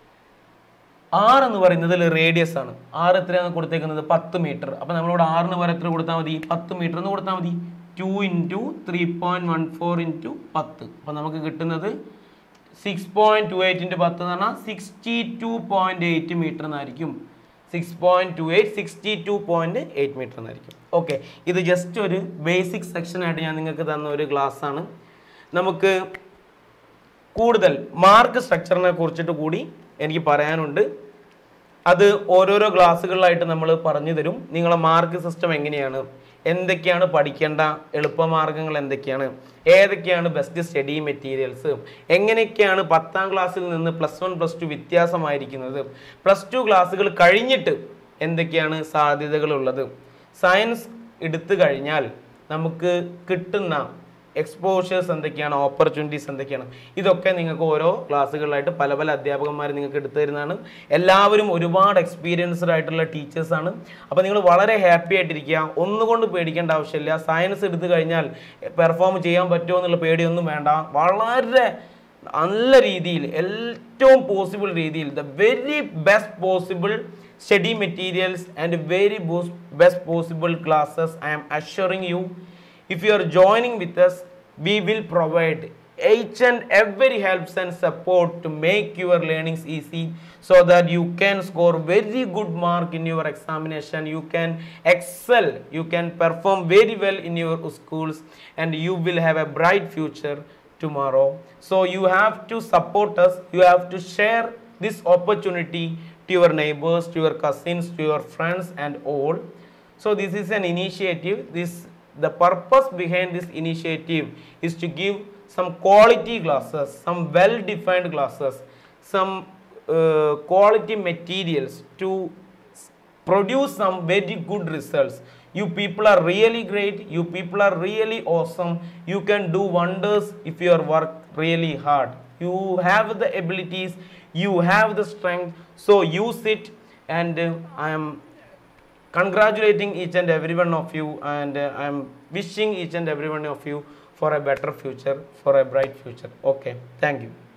ആർ എന്ന് പറയുന്നത് റേഡിയസ് ആണ് ആർ എത്രയാണ് കൊടുത്തേക്കുന്നത് പത്ത് മീറ്റർ അപ്പൊ നമ്മളിവിടെ ആറിന് പകരം എത്ര കൊടുത്താൽ മതി പത്ത് മീറ്റർ എന്ന് കൊടുത്താൽ മതി two into three point one four into പത്ത് അപ്പൊ നമുക്ക് കിട്ടുന്നത് six point two eight into പത്ത് എന്ന് പറഞ്ഞാൽ sixty two point eight metre എന്നായിരിക്കും six point two eight sixty two point eight metre എന്നായിരിക്കും ഓക്കെ ഇത് ജസ്റ്റ് ഒരു ബേസിക് സെക്ഷനായിട്ട് ഞാൻ നിങ്ങൾക്ക് തന്ന ഒരു ക്ലാസ് ആണ് നമുക്ക് കൂടുതൽ മാർക്ക് സ്ട്രക്ചറിനെ കുറിച്ചിട്ട് കൂടി എനിക്ക് പറയാനുണ്ട് അത് ഓരോരോ ക്ലാസ്സുകളിലായിട്ട് നമ്മൾ പറഞ്ഞു തരും നിങ്ങളെ മാർക്ക് സിസ്റ്റം എങ്ങനെയാണ് എന്തൊക്കെയാണ് പഠിക്കേണ്ട എളുപ്പമാർഗ്ഗങ്ങൾ എന്തൊക്കെയാണ് ഏതൊക്കെയാണ് ബെസ്റ്റ് സ്റ്റഡി മെറ്റീരിയൽസ് എങ്ങനെയൊക്കെയാണ് പത്താം ക്ലാസ്സിൽ നിന്ന് പ്ലസ് വൺ പ്ലസ് ടു വ്യത്യാസമായിരിക്കുന്നത് പ്ലസ് ടു ക്ലാസ്സുകൾ കഴിഞ്ഞിട്ട് എന്തൊക്കെയാണ് സാധ്യതകളുള്ളത് സയൻസ് എടുത്തു കഴിഞ്ഞാൽ നമുക്ക് കിട്ടുന്ന എക്സ്പോഷേഴ്സ് എന്തൊക്കെയാണ് ഓപ്പർച്യൂണിറ്റീസ് എന്തൊക്കെയാണ് ഇതൊക്കെ നിങ്ങൾക്ക് ഓരോ ക്ലാസ്സുകളിലായിട്ട് പല പല അധ്യാപകന്മാർ നിങ്ങൾക്ക് എടുത്തു തരുന്നതാണ് എല്ലാവരും ഒരുപാട് എക്സ്പീരിയൻസ്ഡ് ആയിട്ടുള്ള ടീച്ചേഴ്സാണ് അപ്പോൾ നിങ്ങൾ വളരെ ഹാപ്പി ആയിട്ടിരിക്കുക ഒന്നുകൊണ്ട് പേടിക്കേണ്ട ആവശ്യമില്ല സയൻസ് എടുത്തു കഴിഞ്ഞാൽ പെർഫോം ചെയ്യാൻ പറ്റുമോ എന്നുള്ള പേടിയൊന്നും വേണ്ട വളരെ നല്ല രീതിയിൽ ഏറ്റവും പോസിബിൾ രീതിയിൽ the very best possible study materials and very best possible classes I am assuring you if you are joining with us we will provide each and every helps and support to make your learnings easy so that you can score very good mark in your examination you can excel you can perform very well in your schools and you will have a bright future tomorrow so you have to support us you have to share this opportunity to your neighbors to your cousins to your friends and all so this is an initiative this the purpose behind this initiative is to give some quality classes some well defined classes some uh, quality materials to s- produce some very good results you people are really great you people are really awesome you can do wonders if you are work really hard you have the abilities you have the strength so use it and uh, i am congratulating each and every one of you and uh, i am wishing each and every one of you for a better future for a bright future okay thank you